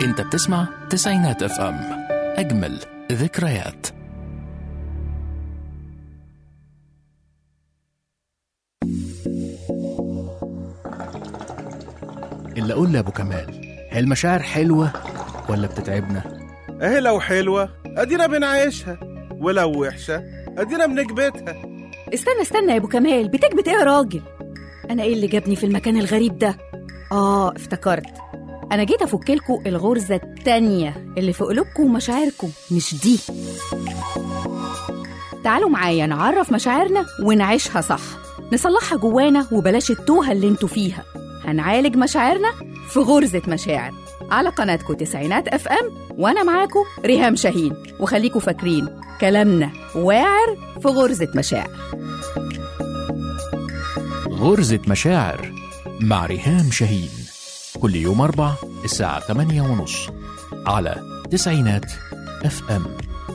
انت بتسمع تسعينات اف ام اجمل ذكريات اللي اقول لابو كمال هي المشاعر حلوه ولا بتتعبنا اهي لو حلوة ادينا بنعيشها ولو وحشة ادينا بنكبتها استنى استنى يا ابو كمال بتكبت ايه يا راجل انا ايه اللي جابني في المكان الغريب ده اه افتكرت انا جيت افكلكوا الغرزه التانية اللي في قلوبكم ومشاعركم مش دي تعالوا معايا نعرف مشاعرنا ونعيشها صح نصلحها جوانا وبلاش التوهه اللي انتوا فيها هنعالج مشاعرنا في غرزه مشاعر على قناتكم تسعينات اف ام وانا معاكم ريهام شاهين وخليكوا فاكرين كلامنا واعر في غرزه مشاعر غرزة مشاعر مع ريهام شاهين كل يوم أربع الساعة 8 ونص على تسعينات اف ام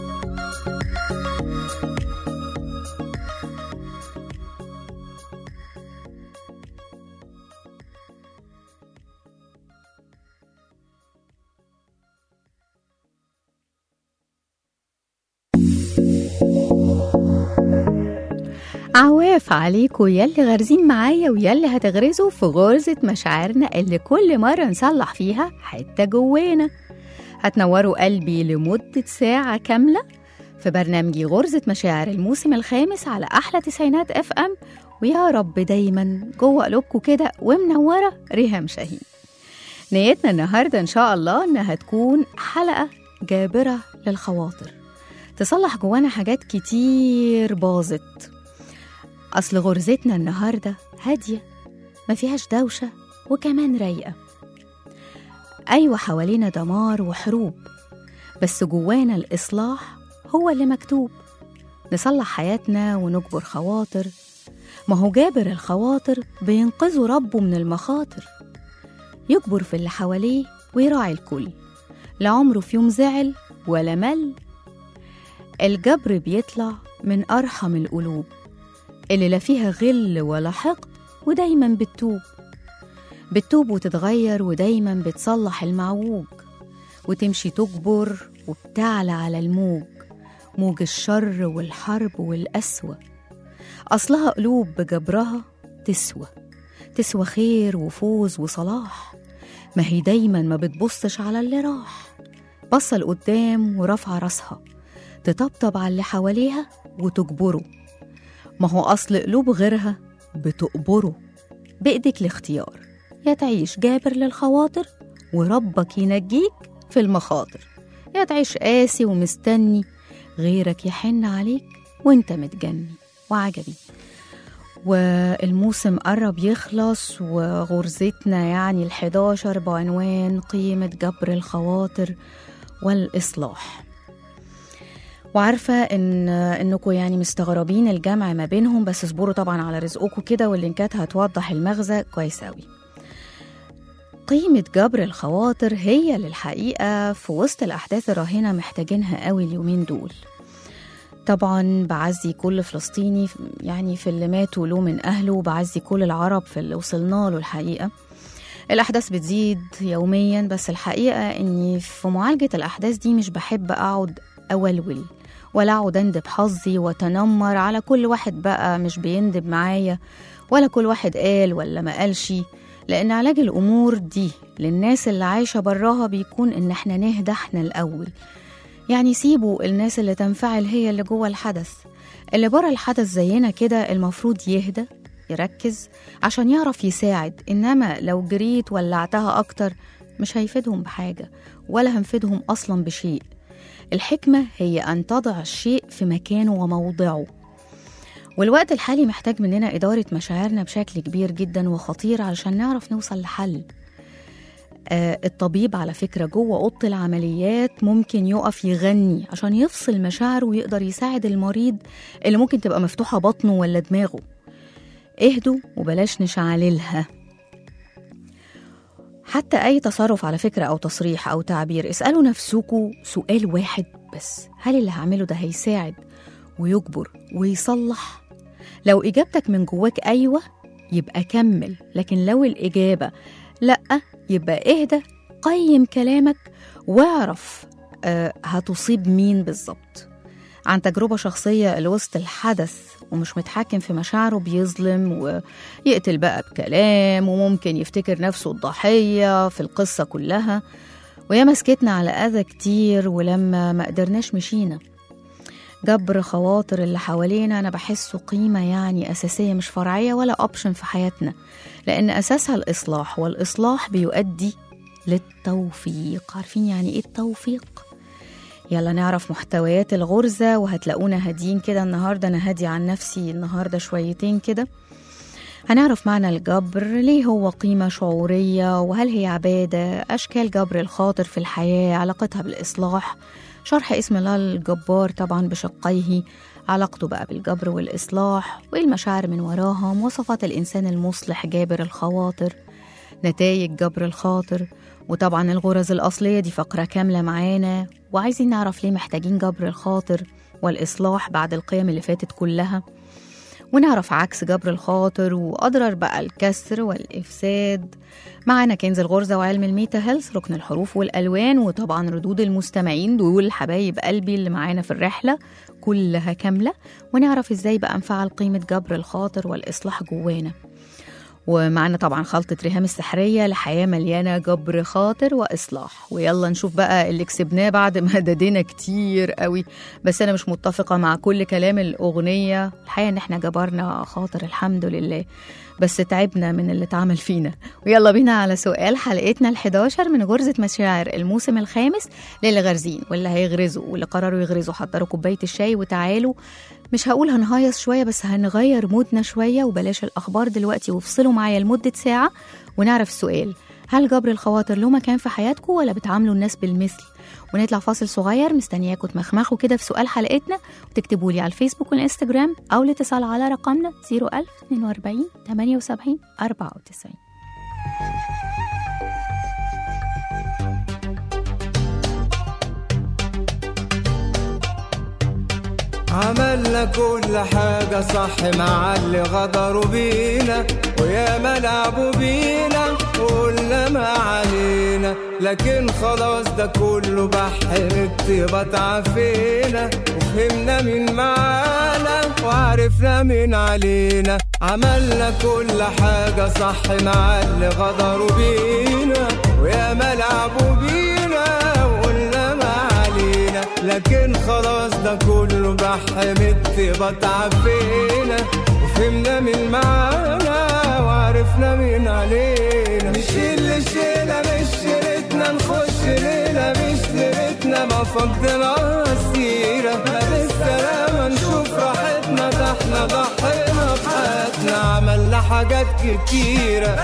عواف عليكم يلي غارزين معايا ويلي هتغرزوا في غرزة مشاعرنا اللي كل مرة نصلح فيها حتة جوانا هتنوروا قلبي لمدة ساعة كاملة في برنامجي غرزة مشاعر الموسم الخامس على أحلى تسعينات اف ام ويا رب دايما جوه قلوبكم كده ومنورة ريهام شاهين نيتنا النهاردة إن شاء الله إنها تكون حلقة جابرة للخواطر تصلح جوانا حاجات كتير باظت أصل غرزتنا النهاردة هادية ما فيهاش دوشة وكمان رايقة أيوة حوالينا دمار وحروب بس جوانا الإصلاح هو اللي مكتوب نصلح حياتنا ونجبر خواطر ما هو جابر الخواطر بينقذه ربه من المخاطر يجبر في اللي حواليه ويراعي الكل لا عمره في يوم زعل ولا مل الجبر بيطلع من أرحم القلوب اللي لا فيها غل ولا حقد ودايما بتتوب بتتوب وتتغير ودايما بتصلح المعوج وتمشي تجبر وبتعلى على الموج موج الشر والحرب والقسوة أصلها قلوب بجبرها تسوى تسوى خير وفوز وصلاح ما هي دايما ما بتبصش على اللي راح بصة لقدام ورافعة راسها تطبطب على اللي حواليها وتجبره ما هو أصل قلوب غيرها بتقبره بإيدك الاختيار يا تعيش جابر للخواطر وربك ينجيك في المخاطر يا تعيش قاسي ومستني غيرك يحن عليك وانت متجني وعجبي والموسم قرب يخلص وغرزتنا يعني الحداشر بعنوان قيمة جبر الخواطر والإصلاح وعارفة إن إنكم يعني مستغربين الجمع ما بينهم بس اصبروا طبعا على رزقكم كده واللينكات هتوضح المغزى كويس أوي قيمة جبر الخواطر هي للحقيقة في وسط الأحداث الراهنة محتاجينها قوي اليومين دول طبعا بعزي كل فلسطيني يعني في اللي ماتوا له من أهله وبعزي كل العرب في اللي وصلنا له الحقيقة الأحداث بتزيد يوميا بس الحقيقة إني في معالجة الأحداث دي مش بحب أقعد أولول ولا أقعد أندب حظي وأتنمر على كل واحد بقى مش بيندب معايا ولا كل واحد قال ولا ما قالش لأن علاج الأمور دي للناس اللي عايشة براها بيكون إن إحنا نهدى إحنا الأول يعني سيبوا الناس اللي تنفعل هي اللي جوه الحدث اللي بره الحدث زينا كده المفروض يهدى يركز عشان يعرف يساعد إنما لو جريت ولعتها أكتر مش هيفيدهم بحاجة ولا هنفيدهم أصلا بشيء الحكمة هي أن تضع الشيء في مكانه وموضعه والوقت الحالي محتاج مننا إدارة مشاعرنا بشكل كبير جدا وخطير علشان نعرف نوصل لحل آه الطبيب على فكرة جوه أوضة العمليات ممكن يقف يغني عشان يفصل مشاعره ويقدر يساعد المريض اللي ممكن تبقى مفتوحة بطنه ولا دماغه اهدوا وبلاش نشعللها حتى أي تصرف على فكرة أو تصريح أو تعبير اسألوا نفسكوا سؤال واحد بس هل اللي هعمله ده هيساعد ويجبر ويصلح لو إجابتك من جواك أيوة يبقى كمل لكن لو الإجابة لأ يبقى اهدى قيم كلامك واعرف آه، هتصيب مين بالظبط عن تجربة شخصية الوسط الحدث ومش متحكم في مشاعره بيظلم ويقتل بقى بكلام وممكن يفتكر نفسه الضحية في القصة كلها وياما سكتنا على أذى كتير ولما ما قدرناش مشينا جبر خواطر اللي حوالينا أنا بحسه قيمة يعني أساسية مش فرعية ولا أوبشن في حياتنا لأن أساسها الإصلاح والإصلاح بيؤدي للتوفيق عارفين يعني إيه التوفيق؟ يلا نعرف محتويات الغرزة وهتلاقونا هاديين كده النهاردة أنا هادية عن نفسي النهاردة شويتين كده هنعرف معنى الجبر ليه هو قيمة شعورية وهل هي عبادة أشكال جبر الخاطر في الحياة علاقتها بالإصلاح شرح اسم الله الجبار طبعا بشقيه علاقته بقى بالجبر والإصلاح وإيه المشاعر من وراها مواصفات الإنسان المصلح جابر الخواطر نتائج جبر الخاطر وطبعا الغرز الأصلية دي فقرة كاملة معانا وعايزين نعرف ليه محتاجين جبر الخاطر والإصلاح بعد القيم اللي فاتت كلها ونعرف عكس جبر الخاطر وأضرار بقى الكسر والإفساد معانا كنز الغرزة وعلم الميتا هيلث ركن الحروف والألوان وطبعا ردود المستمعين دول حبايب قلبي اللي معانا في الرحلة كلها كاملة ونعرف ازاي بقى نفعل قيمة جبر الخاطر والإصلاح جوانا ومعنا طبعا خلطة ريهام السحرية لحياة مليانة جبر خاطر وإصلاح ويلا نشوف بقى اللي كسبناه بعد ما ددينا كتير قوي بس أنا مش متفقة مع كل كلام الأغنية الحقيقة إن إحنا جبرنا خاطر الحمد لله بس تعبنا من اللي اتعمل فينا ويلا بينا على سؤال حلقتنا ال11 من غرزة مشاعر الموسم الخامس للي غارزين واللي هيغرزوا واللي قرروا يغرزوا حضروا كوباية الشاي وتعالوا مش هقول هنهيص شوية بس هنغير مودنا شوية وبلاش الأخبار دلوقتي وافصلوا معايا لمدة ساعة ونعرف السؤال هل جبر الخواطر له مكان في حياتكم ولا بتعاملوا الناس بالمثل ونطلع فاصل صغير مستنياكم تمخمخوا كده في سؤال حلقتنا وتكتبوا لي على الفيسبوك والانستجرام او الاتصال على رقمنا 01042 78 94 عملنا كل حاجة صح مع اللي غدروا بينا ويا ما لعبوا بينا وقلنا ما علينا لكن خلاص ده كله بحر الطيبة تعافينا وفهمنا مين معانا وعرفنا مين علينا عملنا كل حاجة صح مع اللي غدروا بينا ويا ما لعبوا بينا وقلنا ما علينا لكن خلاص ده كله بحر الطيبة تعافينا وفهمنا مين معانا وعرفنا مين علينا نشيل اللي شينا مش شيلتنا نخش ليلة مش ليلتنا ما فضنا السيرة بالسلامة نشوف راحتنا ده احنا ضحينا بحياتنا عملنا حاجات كتيرة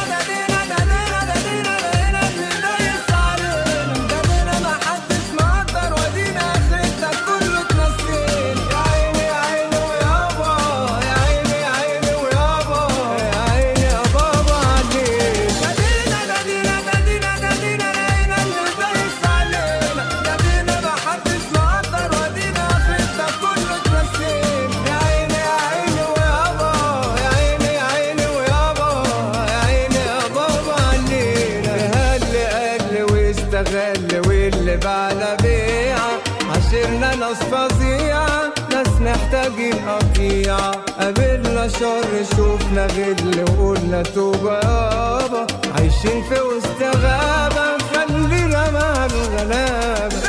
استغل واللي بعلى بيعة عشرنا ناس فظيعة ناس محتاجين قطيعة قابلنا شر شوفنا غل وقلنا توبة يابا عايشين في وسط غابة خلينا مع الغلابة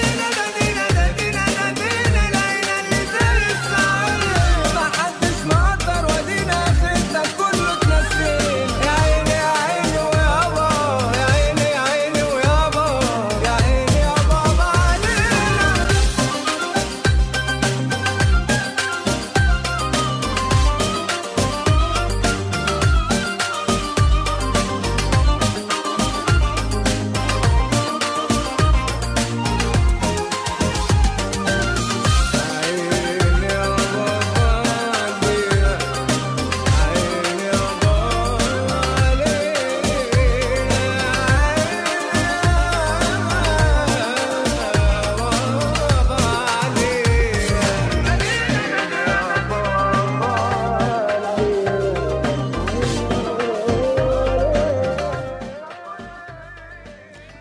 محدش مقدر ودينا اخرتنا كله اتنسينا يا عيني يا عيني ويابا يا عيني يا عيني ويابا يا عيني يا بابا علينا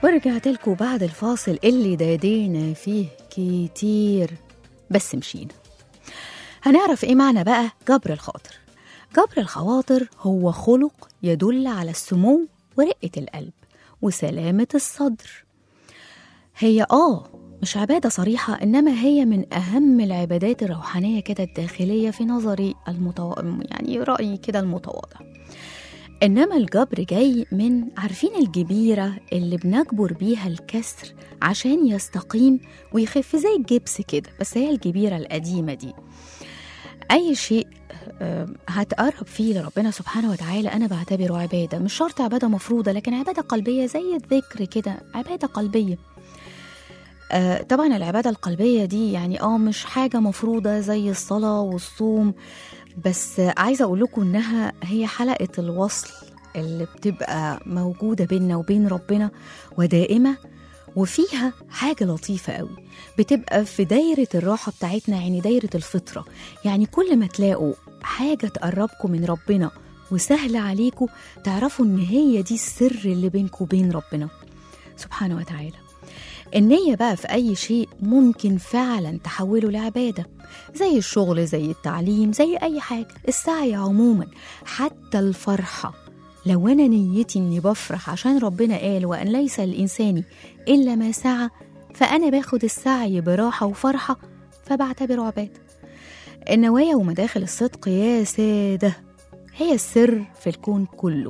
ورجعت لكم بعد الفاصل اللي دادينا فيه كتير بس مشينا هنعرف ايه معنى بقى جبر الخاطر جبر الخواطر هو خلق يدل على السمو ورقة القلب وسلامة الصدر هي اه مش عبادة صريحة إنما هي من أهم العبادات الروحانية كده الداخلية في نظري المتو... يعني رأيي كده المتواضع إنما الجبر جاي من عارفين الجبيرة اللي بنجبر بيها الكسر عشان يستقيم ويخف زي الجبس كده بس هي الجبيرة القديمة دي أي شيء آه، هتقرب فيه لربنا سبحانه وتعالى أنا بعتبره عبادة مش شرط عبادة مفروضة لكن عبادة قلبية زي الذكر كده عبادة قلبية آه، طبعا العبادة القلبية دي يعني اه مش حاجة مفروضة زي الصلاة والصوم بس آه، عايزة أقول لكم إنها هي حلقة الوصل اللي بتبقى موجودة بيننا وبين ربنا ودائمة وفيها حاجة لطيفة قوي بتبقى في دايرة الراحة بتاعتنا يعني دايرة الفطرة يعني كل ما تلاقوا حاجة تقربكم من ربنا وسهلة عليكم تعرفوا إن هي دي السر اللي بينكم وبين ربنا سبحانه وتعالى النية بقى في أي شيء ممكن فعلا تحوله لعبادة زي الشغل زي التعليم زي أي حاجة السعي عموما حتى الفرحة لو أنا نيتي إني بفرح عشان ربنا قال وأن ليس الإنسان إلا ما سعى فأنا باخد السعي براحة وفرحة فبعتبره عبادة النوايا ومداخل الصدق يا سادة هي السر في الكون كله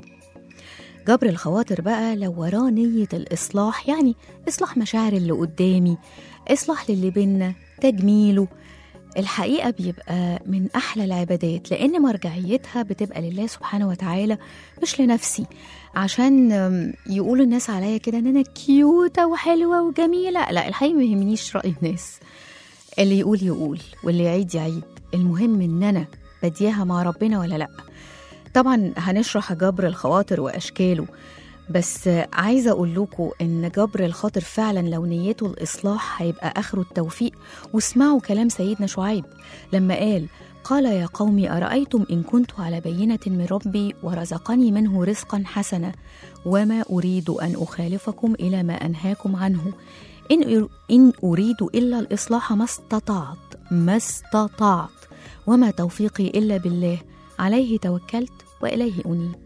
جبر الخواطر بقى لو وراه نية الإصلاح يعني إصلاح مشاعر اللي قدامي إصلاح للي بينا تجميله الحقيقة بيبقى من أحلى العبادات لأن مرجعيتها بتبقى لله سبحانه وتعالى مش لنفسي عشان أم، يقولوا الناس عليا كده إن أنا كيوتة وحلوة وجميلة لا الحقيقة ما يهمنيش رأي الناس اللي يقول يقول واللي يعيد يعيد المهم إن أنا بديها مع ربنا ولا لأ طبعا هنشرح جبر الخواطر واشكاله بس عايزه اقول لكم ان جبر الخاطر فعلا لو نيته الاصلاح هيبقى اخره التوفيق واسمعوا كلام سيدنا شعيب لما قال قال يا قوم ارايتم ان كنت على بينه من ربي ورزقني منه رزقا حسنا وما اريد ان اخالفكم الى ما انهاكم عنه ان ان اريد الا الاصلاح ما استطعت ما استطعت وما توفيقي الا بالله عليه توكلت واليه انيب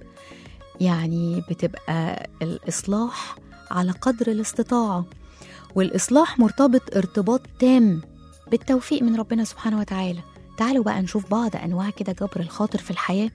يعني بتبقى الاصلاح على قدر الاستطاعه والاصلاح مرتبط ارتباط تام بالتوفيق من ربنا سبحانه وتعالى تعالوا بقى نشوف بعض انواع كده جبر الخاطر في الحياه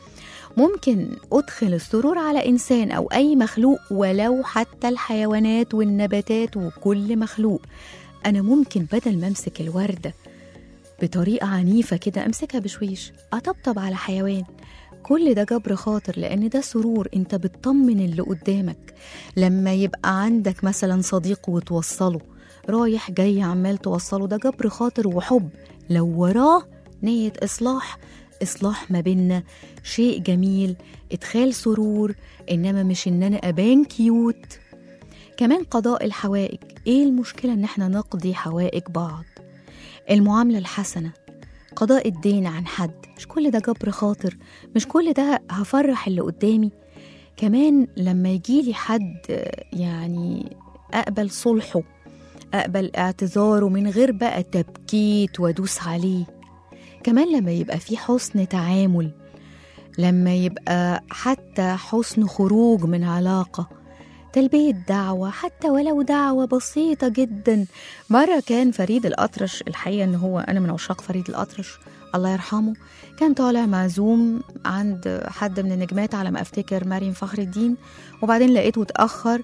ممكن ادخل السرور على انسان او اي مخلوق ولو حتى الحيوانات والنباتات وكل مخلوق انا ممكن بدل ما امسك الورده بطريقه عنيفه كده امسكها بشويش اطبطب على حيوان كل ده جبر خاطر لان ده سرور انت بتطمن اللي قدامك لما يبقى عندك مثلا صديق وتوصله رايح جاي عمال توصله ده جبر خاطر وحب لو وراه نية إصلاح إصلاح ما بينا شيء جميل إدخال سرور إنما مش إن أنا أبان كيوت كمان قضاء الحوائج إيه المشكلة إن إحنا نقضي حوائج بعض المعاملة الحسنة قضاء الدين عن حد مش كل ده جبر خاطر مش كل ده هفرح اللي قدامي كمان لما يجيلي حد آه، يعني أقبل صلحه أقبل اعتذاره من غير بقى تبكيت وادوس عليه كمان لما يبقى في حسن تعامل لما يبقى حتى حسن خروج من علاقة تلبية دعوة حتى ولو دعوة بسيطة جدا مرة كان فريد الأطرش الحقيقة إن هو أنا من عشاق فريد الأطرش الله يرحمه كان طالع معزوم عند حد من النجمات على ما أفتكر مريم فخر الدين وبعدين لقيته اتأخر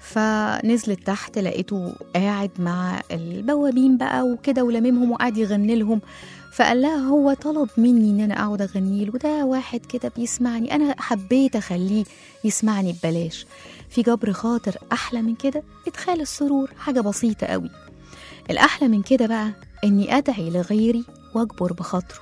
فنزلت تحت لقيته قاعد مع البوابين بقى وكده ولممهم وقعد يغني لهم فقال لها هو طلب مني ان انا اقعد اغني له ده واحد كده بيسمعني انا حبيت اخليه يسمعني ببلاش في جبر خاطر احلى من كده ادخال السرور حاجه بسيطه قوي الاحلى من كده بقى اني ادعي لغيري واجبر بخاطره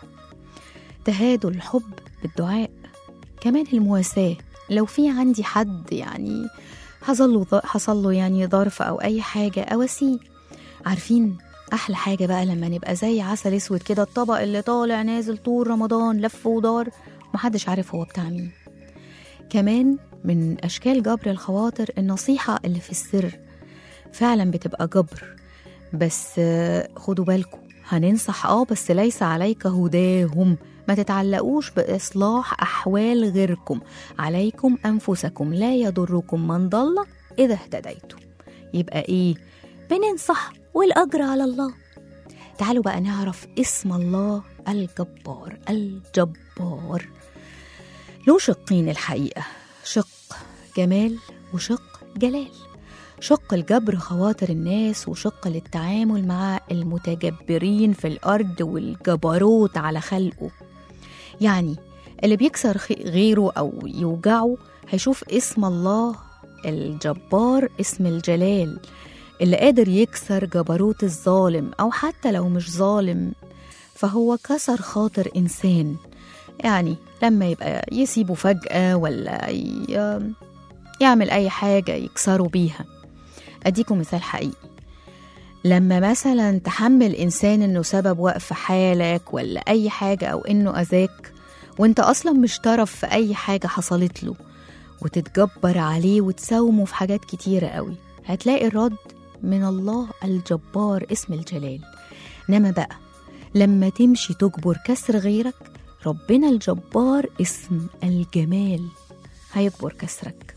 تهادل الحب بالدعاء كمان المواساه لو في عندي حد يعني حصل له ظ- حصل له يعني ظرف او اي حاجه اواسيه عارفين احلى حاجه بقى لما نبقى زي عسل اسود كده الطبق اللي طالع نازل طول رمضان لف ودار محدش عارف هو بتاع مين كمان من أشكال جبر الخواطر النصيحة اللي في السر فعلا بتبقى جبر بس آه، خدوا بالكم هننصح اه بس ليس عليك هداهم ما تتعلقوش بإصلاح أحوال غيركم عليكم أنفسكم لا يضركم من ضل إذا اهتديتم يبقى إيه بننصح والأجر على الله تعالوا بقى نعرف اسم الله الجبار الجبار له شقين الحقيقة شق جمال وشق جلال شق الجبر خواطر الناس وشق للتعامل مع المتجبرين في الأرض والجبروت على خلقه يعني اللي بيكسر خي- غيره أو يوجعه هيشوف اسم الله الجبار اسم الجلال اللي قادر يكسر جبروت الظالم أو حتى لو مش ظالم فهو كسر خاطر إنسان يعني لما يبقى يسيبه فجأة ولا ي- يعمل أي حاجة يكسروا بيها أديكم مثال حقيقي لما مثلا تحمل إنسان إنه سبب وقف حالك ولا أي حاجة أو إنه أذاك وإنت أصلا مش طرف في أي حاجة حصلت له وتتجبر عليه وتساومه في حاجات كتيرة قوي هتلاقي الرد من الله الجبار اسم الجلال إنما بقى لما تمشي تجبر كسر غيرك ربنا الجبار اسم الجمال هيجبر كسرك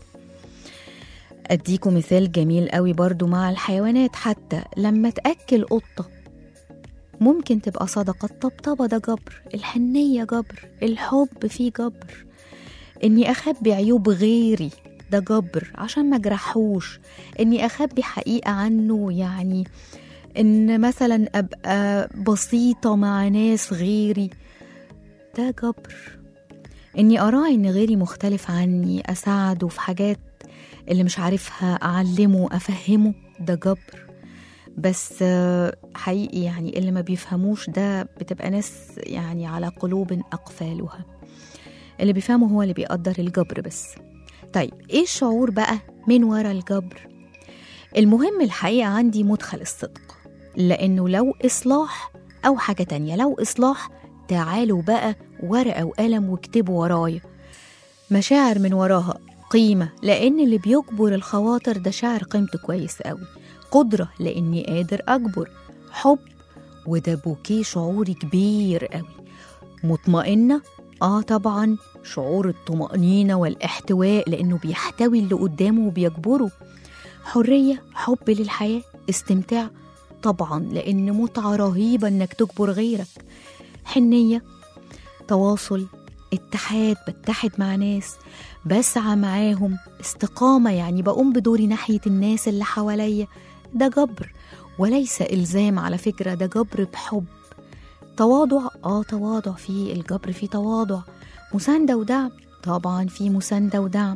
أديكم مثال جميل قوي برضو مع الحيوانات حتى لما تأكل قطة ممكن تبقى صدقة الطبطبة ده جبر الحنية جبر الحب فيه جبر إني أخبي عيوب غيري ده جبر عشان ما جرحوش إني أخبي حقيقة عنه يعني إن مثلا أبقى بسيطة مع ناس غيري ده جبر إني أراعي إن غيري مختلف عني أساعده في حاجات اللي مش عارفها أعلمه أفهمه ده جبر بس آه، حقيقي يعني اللي ما بيفهموش ده بتبقى ناس يعني على قلوب أقفالها اللي بيفهمه هو اللي بيقدر الجبر بس طيب إيه الشعور بقى من ورا الجبر المهم الحقيقة عندي مدخل الصدق لأنه لو إصلاح أو حاجة تانية لو إصلاح تعالوا بقى ورقة وقلم واكتبوا ورايا مشاعر من وراها قيمة لأن اللي بيجبر الخواطر ده شعر قيمته كويس قوي قدرة لأني قادر أجبر حب وده بوكيه شعوري كبير قوي مطمئنة آه طبعا شعور الطمأنينة والاحتواء لأنه بيحتوي اللي قدامه وبيجبره حرية حب للحياة استمتاع طبعا لأن متعة رهيبة إنك تجبر غيرك حنية تواصل اتحاد بتحد مع ناس بسعى معاهم استقامة يعني بقوم بدوري ناحية الناس اللي حواليا ده جبر وليس إلزام على فكرة ده جبر بحب تواضع آه تواضع في الجبر في تواضع مساندة ودعم طبعا في مساندة ودعم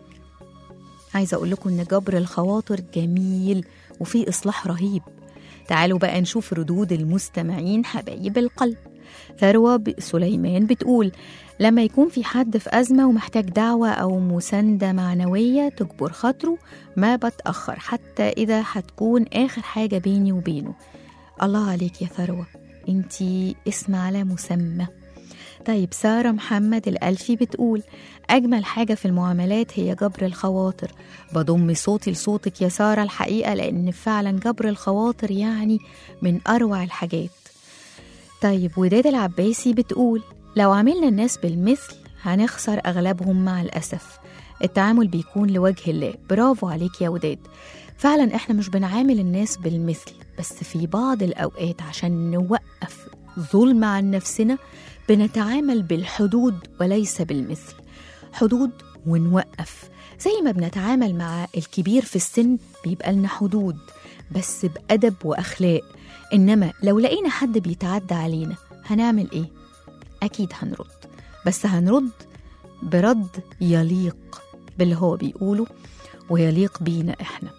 عايزة أقول لكم إن جبر الخواطر جميل وفي إصلاح رهيب تعالوا بقى نشوف ردود المستمعين حبايب القلب ثروة ب- سليمان بتقول لما يكون في حد في أزمة ومحتاج دعوة أو مساندة معنوية تجبر خاطره ما بتأخر حتى إذا هتكون آخر حاجة بيني وبينه الله عليك يا ثروة انتي اسم على مسمى طيب سارة محمد الألفي بتقول أجمل حاجة في المعاملات هي جبر الخواطر بضم صوتي لصوتك يا سارة الحقيقة لأن فعلا جبر الخواطر يعني من أروع الحاجات طيب وداد العباسي بتقول لو عملنا الناس بالمثل هنخسر أغلبهم مع الأسف التعامل بيكون لوجه الله برافو عليك يا وداد فعلا احنا مش بنعامل الناس بالمثل بس في بعض الأوقات عشان نوقف ظلم عن نفسنا بنتعامل بالحدود وليس بالمثل حدود ونوقف زي ما بنتعامل مع الكبير في السن بيبقى لنا حدود بس بأدب وأخلاق إنما لو لقينا حد بيتعدى علينا هنعمل إيه؟ أكيد هنرد بس هنرد برد يليق باللي هو بيقوله ويليق بينا إحنا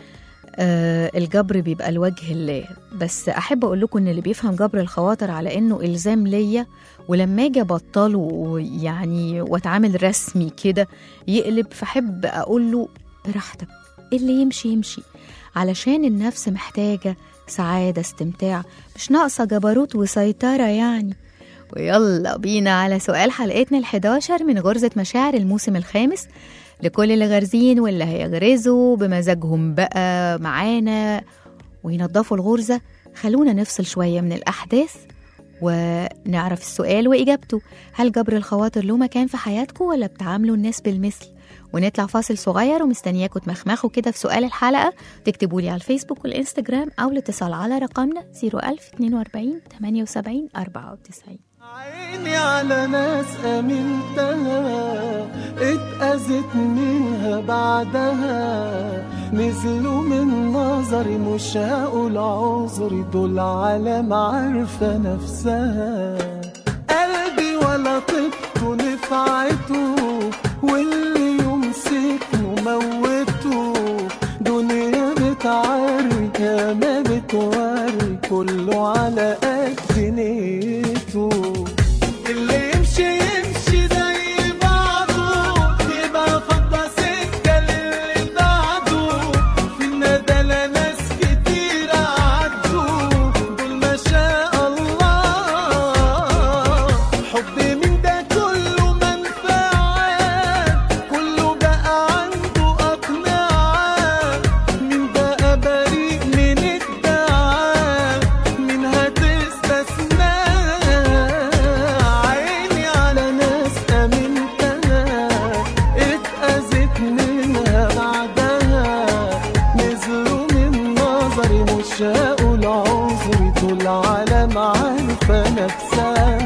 آه الجبر بيبقى لوجه الله بس احب اقول لكم ان اللي بيفهم جبر الخواطر على انه الزام ليا ولما اجي ابطله يعني واتعامل رسمي كده يقلب فاحب اقول له براحتك اللي يمشي يمشي علشان النفس محتاجه سعاده استمتاع مش ناقصه جبروت وسيطره يعني ويلا بينا على سؤال حلقتنا ال11 من غرزة مشاعر الموسم الخامس لكل اللي غارزين واللي هيغرزوا بمزاجهم بقى معانا وينظفوا الغرزة خلونا نفصل شوية من الأحداث ونعرف السؤال وإجابته هل جبر الخواطر له مكان في حياتكم ولا بتعاملوا الناس بالمثل ونطلع فاصل صغير ومستنياكم تمخمخوا كده في سؤال الحلقة تكتبوا لي على الفيسبوك والإنستجرام أو الاتصال على رقمنا 01042 78 94 عيني على ناس امنتها اتأذت منها بعدها نزلوا من نظري مش هقول عذري دول عالم عارفة نفسها قلبي ولا طبته نفعته واللي يمسكنه موته دنيا بتعري يا ما بتوري كله على قد نيته اللي يمشي يمشي زي بعضه يبقى فضى سكة للي بعده في الندى ناس كتير عدوا دول ما شاء الله حب من ده كله منفعة كله بقى عنده أقنعة من بقى بريء من الدعاء من هتستثنى عيني على ناس أمنتها اتأذت منها بعدها نزلوا من نظري مش هقول عذري دول عالم عارفة نفسها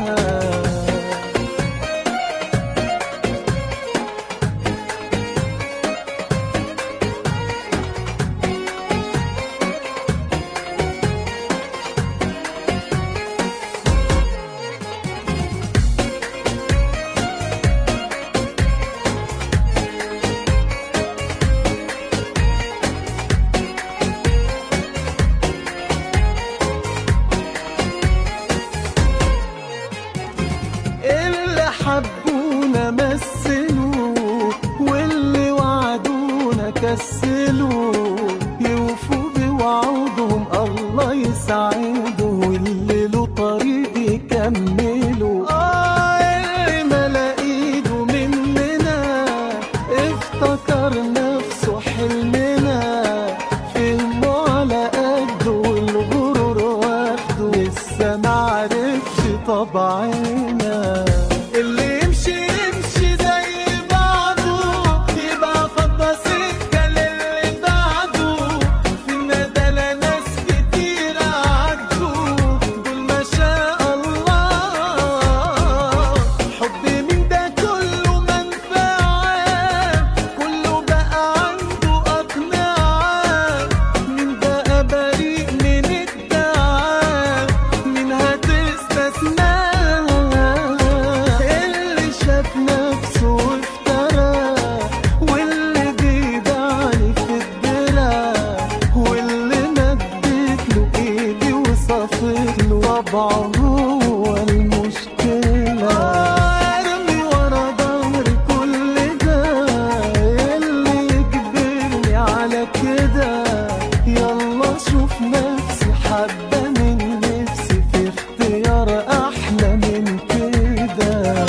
اللي حبونا مثلوا واللي وعدونا كسلوا يوفوا بوعودهم الله يسعده واللي له طريق يكملوا آه اللي ملا ايده مننا افتكر نفسه حلمنا فهمه على قده والغرور واخده لسه معرفش طبعنا اللي يمشي يمشي زي بعضه يبقى فضى سكة للي بعده في الندى ناس كتير عدوا دول ما شاء الله حب من ده كله منفعة كله بقى عنده أقنعة من بقى بريء من الدعاء من هتستثنى اللي شاف نفسه وافترى واللي بيدعني في الدرع واللي مدت له ايدي وصفت له طبعه هو المشكلة ارمي ورا ظهري كل ده اللي يجبرني على كده يلا شوف نفسي حبة من نفسي في اختيار احلى من كده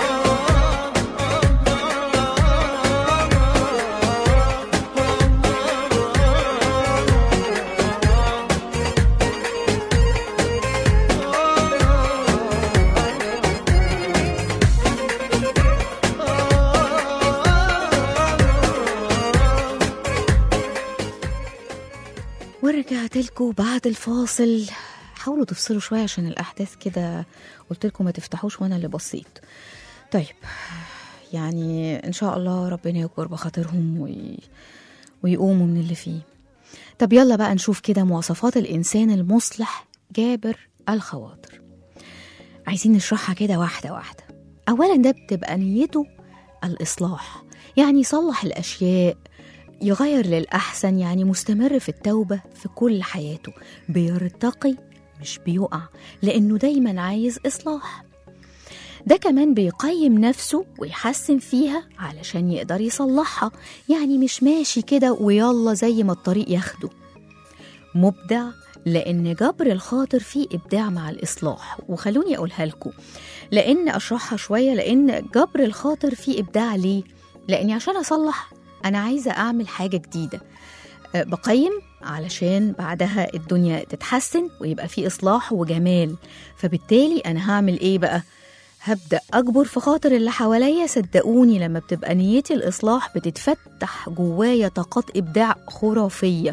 ورجعت لكم بعد الفاصل حاولوا تفصلوا شوية عشان الأحداث كده قلت لكم ما تفتحوش وأنا اللي بصيت طيب يعني إن شاء الله ربنا يكبر بخاطرهم وي... ويقوموا من اللي فيه طب يلا بقى نشوف كده مواصفات الإنسان المصلح جابر الخواطر عايزين نشرحها كده واحدة واحدة أولا ده بتبقى نيته الإصلاح يعني يصلح الأشياء يغير للأحسن يعني مستمر في التوبة في كل حياته بيرتقي مش بيقع لأنه دايما عايز إصلاح ده كمان بيقيم نفسه ويحسن فيها علشان يقدر يصلحها يعني مش ماشي كده ويلا زي ما الطريق ياخده مبدع لأن جبر الخاطر فيه إبداع مع الإصلاح وخلوني أقولها لكم لأن أشرحها شوية لأن جبر الخاطر فيه إبداع ليه؟ لاني عشان اصلح انا عايزه اعمل حاجه جديده أه، بقيم علشان بعدها الدنيا تتحسن ويبقى في اصلاح وجمال فبالتالي انا هعمل ايه بقى هبدا اكبر في خاطر اللي حواليا صدقوني لما بتبقى نيتي الاصلاح بتتفتح جوايا طاقات ابداع خرافيه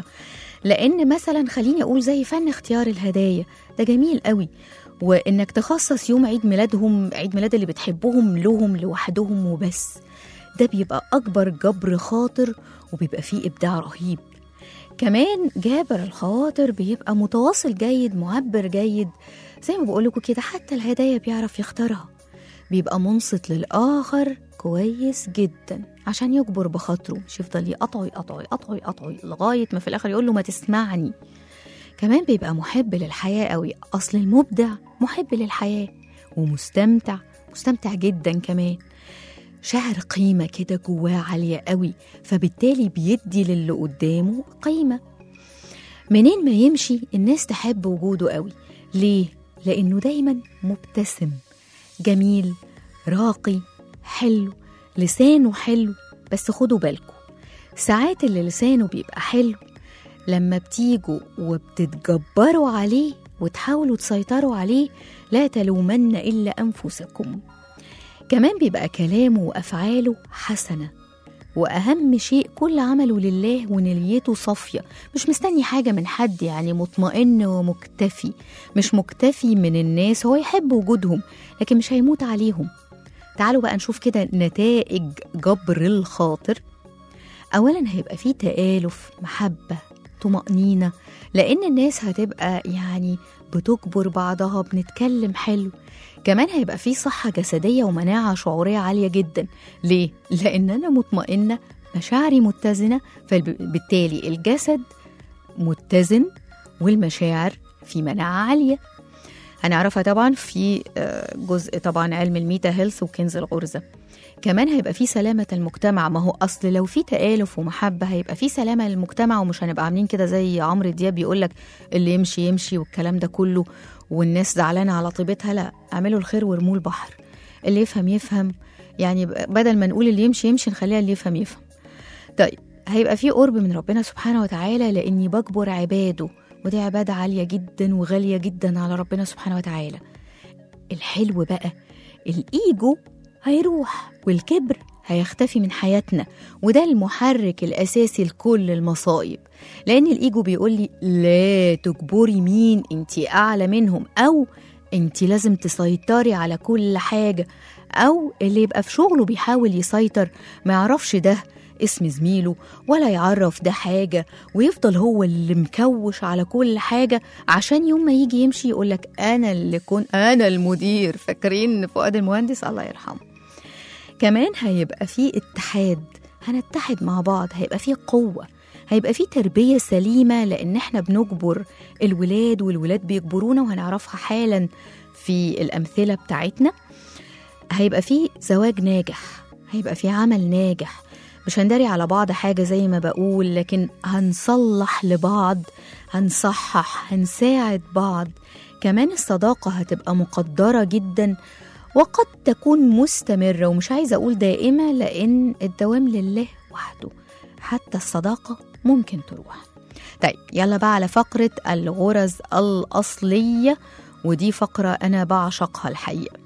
لان مثلا خليني اقول زي فن اختيار الهدايا ده جميل قوي وانك تخصص يوم عيد ميلادهم عيد ميلاد اللي بتحبهم لهم لوحدهم وبس ده بيبقى اكبر جبر خاطر وبيبقى فيه ابداع رهيب كمان جابر الخواطر بيبقى متواصل جيد معبر جيد زي ما بقولكوا كده حتى الهدايا بيعرف يختارها بيبقى منصت للآخر كويس جدا عشان يجبر بخاطره مش يفضل يقطعه يقطعه يقطعه يقطعه لغاية ما في الآخر يقول له ما تسمعني كمان بيبقى محب للحياة قوي أصل المبدع محب للحياة ومستمتع مستمتع جدا كمان شعر قيمة كده جواه عالية قوي فبالتالي بيدي للي قدامه قيمة منين ما يمشي الناس تحب وجوده قوي ليه؟ لأنه دايما مبتسم جميل راقي حلو لسانه حلو بس خدوا بالكم ساعات اللي لسانه بيبقى حلو لما بتيجوا وبتتجبروا عليه وتحاولوا تسيطروا عليه لا تلومن إلا أنفسكم كمان بيبقى كلامه وأفعاله حسنة وأهم شيء كل عمله لله ونيته صافية مش مستني حاجة من حد يعني مطمئن ومكتفي مش مكتفي من الناس هو يحب وجودهم لكن مش هيموت عليهم تعالوا بقى نشوف كده نتائج جبر الخاطر أولا هيبقى فيه تآلف محبة طمأنينة لأن الناس هتبقى يعني بتجبر بعضها بنتكلم حلو كمان هيبقى فيه صحة جسدية ومناعة شعورية عالية جدا ليه؟ لأن أنا مطمئنة مشاعري متزنة فبالتالي الجسد متزن والمشاعر في مناعة عالية هنعرفها طبعا في آه، جزء طبعا علم الميتا هيلث وكنز الغرزة كمان هيبقى في سلامة المجتمع ما هو أصل لو في تآلف ومحبة هيبقى في سلامة للمجتمع ومش هنبقى عاملين كده زي عمرو دياب يقولك اللي يمشي يمشي والكلام ده كله والناس زعلانة على طيبتها لا اعملوا الخير وارموه البحر اللي يفهم يفهم يعني بدل ما نقول اللي يمشي يمشي نخليها اللي يفهم يفهم طيب هيبقى في قرب من ربنا سبحانه وتعالى لاني بجبر عباده ودي عبادة عالية جدا وغالية جدا على ربنا سبحانه وتعالى الحلو بقى الإيجو هيروح والكبر هيختفي من حياتنا وده المحرك الأساسي لكل المصائب لأن الإيجو بيقول لي لا تجبري مين انت أعلى منهم أو انت لازم تسيطري على كل حاجة أو اللي يبقى في شغله بيحاول يسيطر ما يعرفش ده اسم زميله ولا يعرف ده حاجة ويفضل هو اللي مكوش على كل حاجة عشان يوم ما يجي يمشي يقولك أنا اللي كن أنا المدير فاكرين فؤاد المهندس الله يرحمه كمان هيبقى فيه اتحاد هنتحد مع بعض هيبقى فيه قوة هيبقى فيه تربية سليمة لأن احنا بنجبر الولاد والولاد بيجبرونا وهنعرفها حالا في الأمثلة بتاعتنا هيبقى فيه زواج ناجح هيبقى فيه عمل ناجح مش هندري على بعض حاجة زي ما بقول لكن هنصلح لبعض هنصحح هنساعد بعض كمان الصداقة هتبقى مقدرة جدا وقد تكون مستمرة ومش عايزة أقول دائمة لأن الدوام لله وحده حتى الصداقة ممكن تروح طيب يلا بقى على فقرة الغرز الأصلية ودي فقرة أنا بعشقها الحقيقة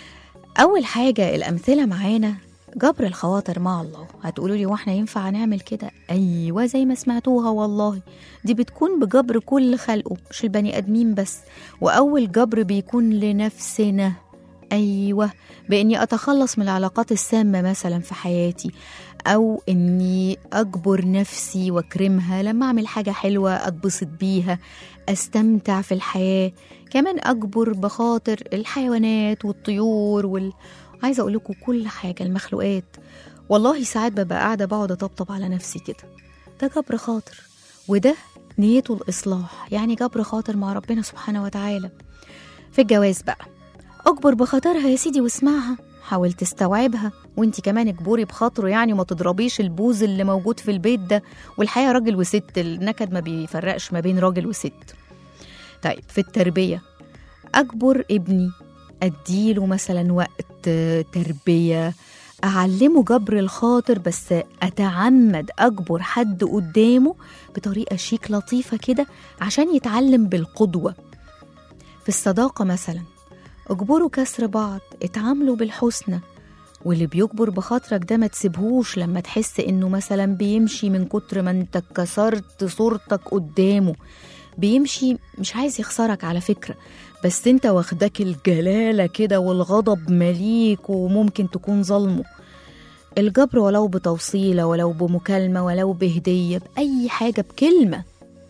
أول حاجة الأمثلة معانا جبر الخواطر مع الله هتقولوا لي واحنا ينفع نعمل كده ايوه زي ما سمعتوها والله دي بتكون بجبر كل خلقه مش البني ادمين بس واول جبر بيكون لنفسنا ايوه باني اتخلص من العلاقات السامه مثلا في حياتي او اني اجبر نفسي واكرمها لما اعمل حاجه حلوه اتبسط بيها استمتع في الحياه كمان اجبر بخاطر الحيوانات والطيور وال... عايزه اقول لكم كل حاجه المخلوقات والله ساعات ببقى قاعده بقعد اطبطب على نفسي كده ده جبر خاطر وده نيته الاصلاح يعني جبر خاطر مع ربنا سبحانه وتعالى في الجواز بقى اجبر بخاطرها يا سيدي واسمعها حاول تستوعبها وانت كمان اجبري بخاطره يعني ما تضربيش البوز اللي موجود في البيت ده والحقيقه راجل وست النكد ما بيفرقش ما بين راجل وست طيب في التربيه اجبر ابني اديله مثلا وقت تربيه أعلمه جبر الخاطر بس أتعمد أجبر حد قدامه بطريقة شيك لطيفة كده عشان يتعلم بالقدوة في الصداقة مثلا اجبروا كسر بعض اتعاملوا بالحسنى واللي بيجبر بخاطرك ده ما تسيبهوش لما تحس انه مثلا بيمشي من كتر ما انت كسرت صورتك قدامه بيمشي مش عايز يخسرك على فكرة بس انت واخداك الجلالة كده والغضب مليك وممكن تكون ظلمه الجبر ولو بتوصيلة ولو بمكالمة ولو بهدية بأي حاجة بكلمة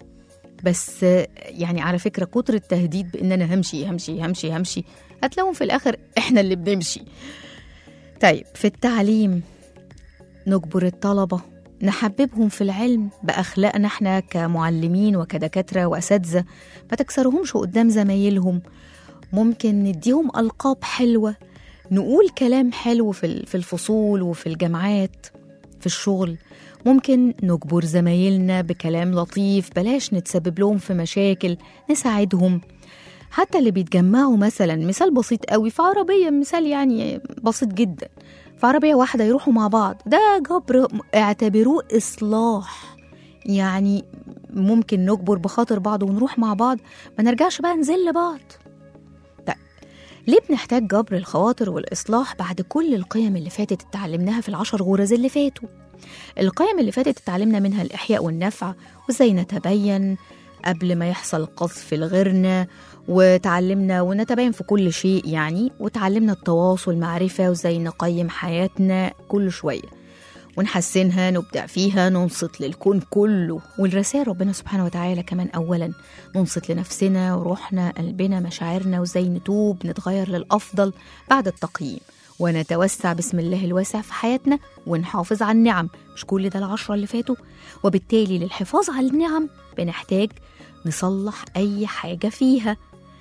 بس يعني على فكرة كتر التهديد بإن أنا همشي همشي همشي همشي هتلاقوهم في الآخر إحنا اللي بنمشي طيب في التعليم نجبر الطلبة نحببهم في العلم بأخلاقنا احنا كمعلمين وكدكاترة وأساتذة ما تكسرهمش قدام زمايلهم ممكن نديهم ألقاب حلوة نقول كلام حلو في ال- في الفصول وفي الجامعات في الشغل ممكن نجبر زمايلنا بكلام لطيف بلاش نتسبب لهم في مشاكل نساعدهم حتى اللي بيتجمعوا مثلا مثال بسيط قوي في عربية مثال يعني بسيط جدا في عربية واحدة يروحوا مع بعض ده جبر اعتبروه إصلاح يعني ممكن نجبر بخاطر بعض ونروح مع بعض ما نرجعش بقى نزل بعض طيب ليه بنحتاج جبر الخواطر والإصلاح بعد كل القيم اللي فاتت اتعلمناها في العشر غرز اللي فاتوا القيم اللي فاتت اتعلمنا منها الإحياء والنفع وإزاي نتبين قبل ما يحصل قذف لغيرنا وتعلمنا ونتبين في كل شيء يعني وتعلمنا التواصل معرفة وإزاي نقيم حياتنا كل شوية ونحسنها نبدع فيها ننصت للكون كله والرسائل ربنا سبحانه وتعالى كمان أولا ننصت لنفسنا وروحنا قلبنا مشاعرنا وإزاي نتوب نتغير للأفضل بعد التقييم ونتوسع بسم الله الواسع في حياتنا ونحافظ على النعم مش كل ده العشرة اللي فاتوا وبالتالي للحفاظ على النعم بنحتاج نصلح أي حاجة فيها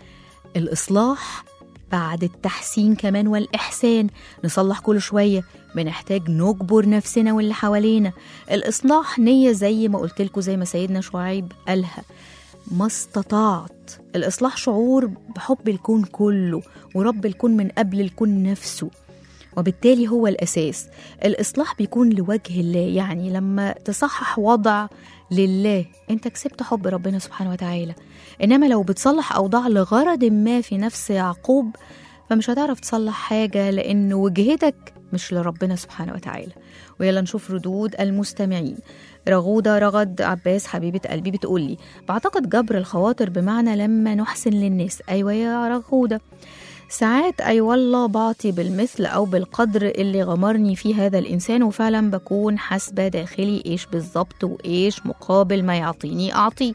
الإصلاح بعد التحسين كمان والإحسان نصلح كل شوية بنحتاج نجبر نفسنا واللي حوالينا الإصلاح نية زي ما قلت لكم زي ما سيدنا شعيب قالها ما استطعت الإصلاح شعور بحب الكون كله ورب الكون من قبل الكون نفسه وبالتالي هو الأساس الإصلاح بيكون لوجه الله يعني لما تصحح وضع لله انت كسبت حب ربنا سبحانه وتعالى انما لو بتصلح اوضاع لغرض ما في نفس يعقوب فمش هتعرف تصلح حاجة لأن وجهتك مش لربنا سبحانه وتعالى ويلا نشوف ردود المستمعين رغودة رغد عباس حبيبة قلبي بتقولي بعتقد جبر الخواطر بمعنى لما نحسن للناس أيوة يا رغودة ساعات أي والله بعطي بالمثل أو بالقدر اللي غمرني فيه هذا الإنسان وفعلا بكون حاسبة داخلي إيش بالظبط وإيش مقابل ما يعطيني أعطيه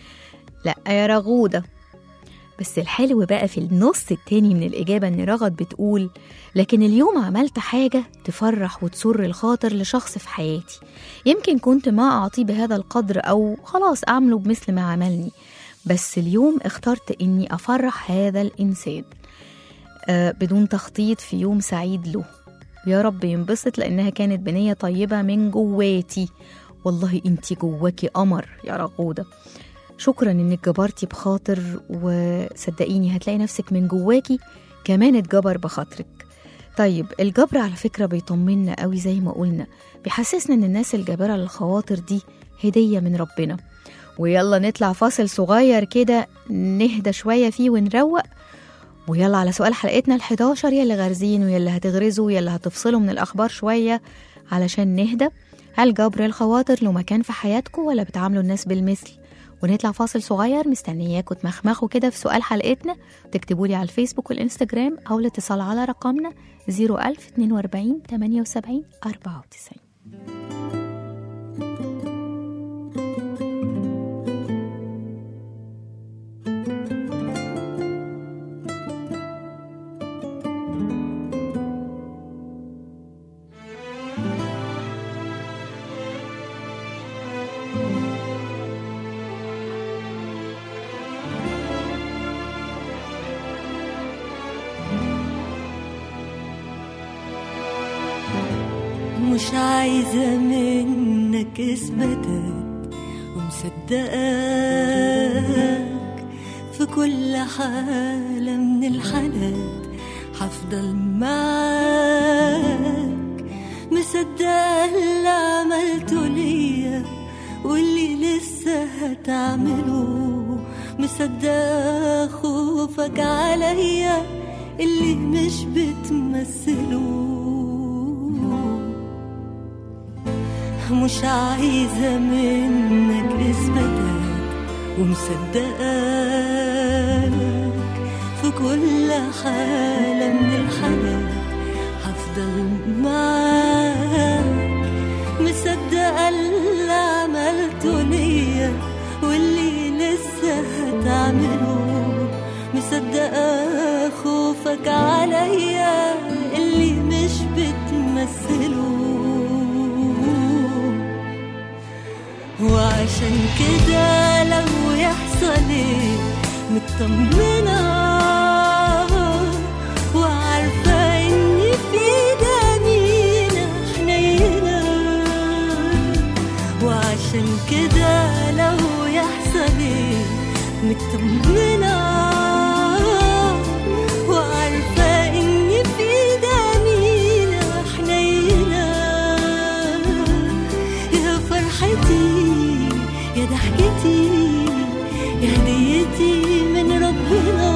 لا يا رغودة بس الحلو بقى في النص التاني من الإجابة إن رغد بتقول لكن اليوم عملت حاجة تفرح وتسر الخاطر لشخص في حياتي يمكن كنت ما أعطيه بهذا القدر أو خلاص أعمله بمثل ما عملني بس اليوم اخترت إني أفرح هذا الإنسان آه بدون تخطيط في يوم سعيد له يا رب ينبسط لأنها كانت بنية طيبة من جواتي والله انتي جواكي قمر يا رغودة شكرا انك جبرتي بخاطر وصدقيني هتلاقي نفسك من جواكي كمان اتجبر بخاطرك طيب الجبر على فكرة بيطمنا قوي زي ما قلنا بيحسسنا ان الناس الجابرة للخواطر دي هدية من ربنا ويلا نطلع فاصل صغير كده نهدى شوية فيه ونروق ويلا على سؤال حلقتنا ال11 يلي غارزين ويلي هتغرزوا يلي هتفصلوا من الأخبار شوية علشان نهدى هل جبر الخواطر له مكان في حياتكم ولا بتعاملوا الناس بالمثل ونطلع فاصل صغير مستنياكم تمخمخوا كده في سؤال حلقتنا وتكتبوا لي على الفيسبوك والانستجرام او الاتصال على رقمنا 01042 78 94 مش عايزة منك اثباتات ومصدقاك في كل حالة من الحالات هفضل معاك مصدقة اللي عملته ليا واللي لسه هتعمله مصدقة خوفك عليا اللي مش بتمثله مش عايزة منك إثباتات ومصدقاك في كل حالة من الحالات هفضل معاك مصدقة اللي عملته ليا واللي لسه هتعمله مصدقة خوفك عليا اللي مش بتمثله وعشان كده لو يحصل ايه مطمنة وعارفة اني في جميلة حنينة وعشان كده لو يحصل ايه مطمنة وعارفة اني في جميلة حنينة يا فرحتي يا ضحكتي يا هديتي من ربنا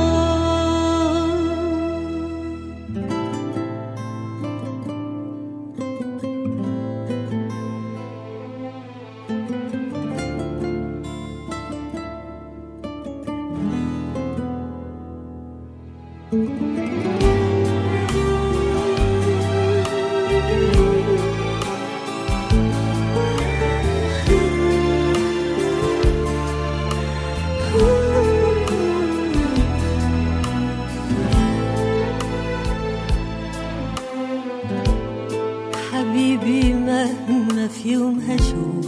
حبيبي مهما في يوم هشوف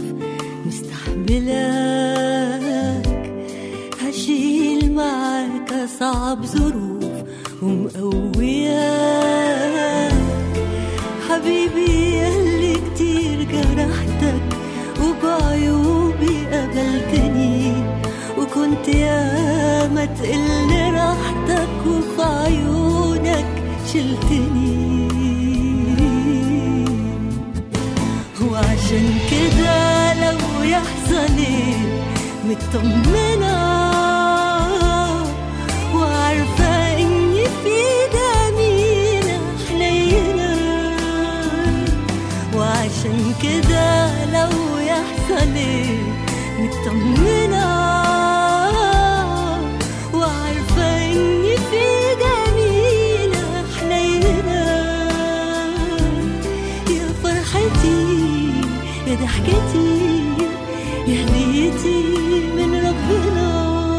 مستحملك هشيل معاك أصعب ظروف ومقوياك حبيبي ياللي كتير جرحتك وبعيوبي قبلتني وكنت ياما تقل راحتك وفي عيونك شلتني وعشان كده لو يحصل ايه مطمنة وعارفة اني في جميلة حنينة وعشان كده لو يحصل ايه مطمنة وعارفة اني في جميلة حنينة يا فرحتي يا ضحكتي يا هديتي من ربنا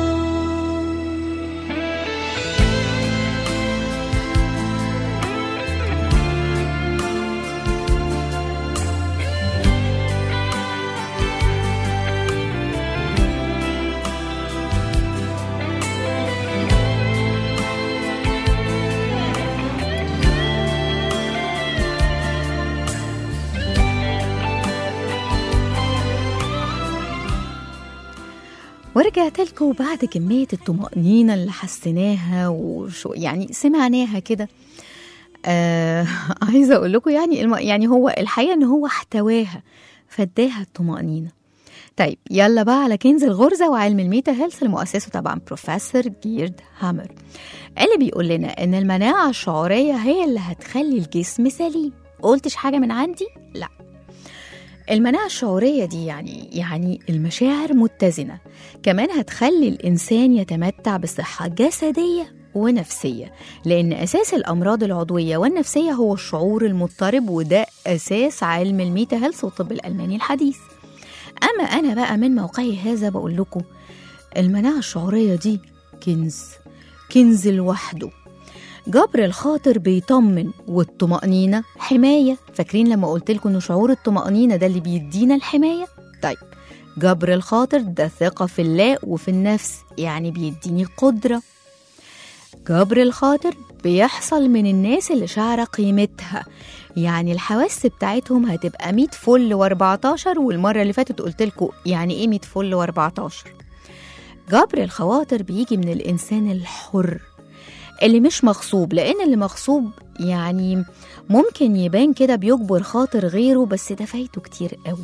ورجعت لكم بعد كمية الطمأنينة اللي حسيناها وشو يعني سمعناها كده آه عايزة أقول لكم يعني الم... يعني هو الحقيقة إن هو احتواها فاداها الطمأنينة طيب يلا بقى على كنز الغرزة وعلم الميتا هيلث اللي مؤسسه طبعا بروفيسور جيرد هامر اللي بيقول لنا إن المناعة الشعورية هي اللي هتخلي الجسم سليم قلتش حاجة من عندي؟ لا المناعة الشعورية دي يعني يعني المشاعر متزنة كمان هتخلي الإنسان يتمتع بصحة جسدية ونفسية لأن أساس الأمراض العضوية والنفسية هو الشعور المضطرب وده أساس علم الميتا هيلث والطب الألماني الحديث أما أنا بقى من موقعي هذا بقول لكم المناعة الشعورية دي كنز كنز لوحده جبر الخاطر بيطمن والطمأنينة حماية فاكرين لما قلت لكم إن شعور الطمأنينة ده اللي بيدينا الحماية طيب جبر الخاطر ده ثقة في الله وفي النفس يعني بيديني قدرة جبر الخاطر بيحصل من الناس اللي شعر قيمتها يعني الحواس بتاعتهم هتبقى 100 فل و14 والمرة اللي فاتت قلت لكم يعني ايه 100 فل و14 جبر الخواطر بيجي من الإنسان الحر اللي مش مغصوب لان اللي مغصوب يعني ممكن يبان كده بيجبر خاطر غيره بس ده فايته كتير قوي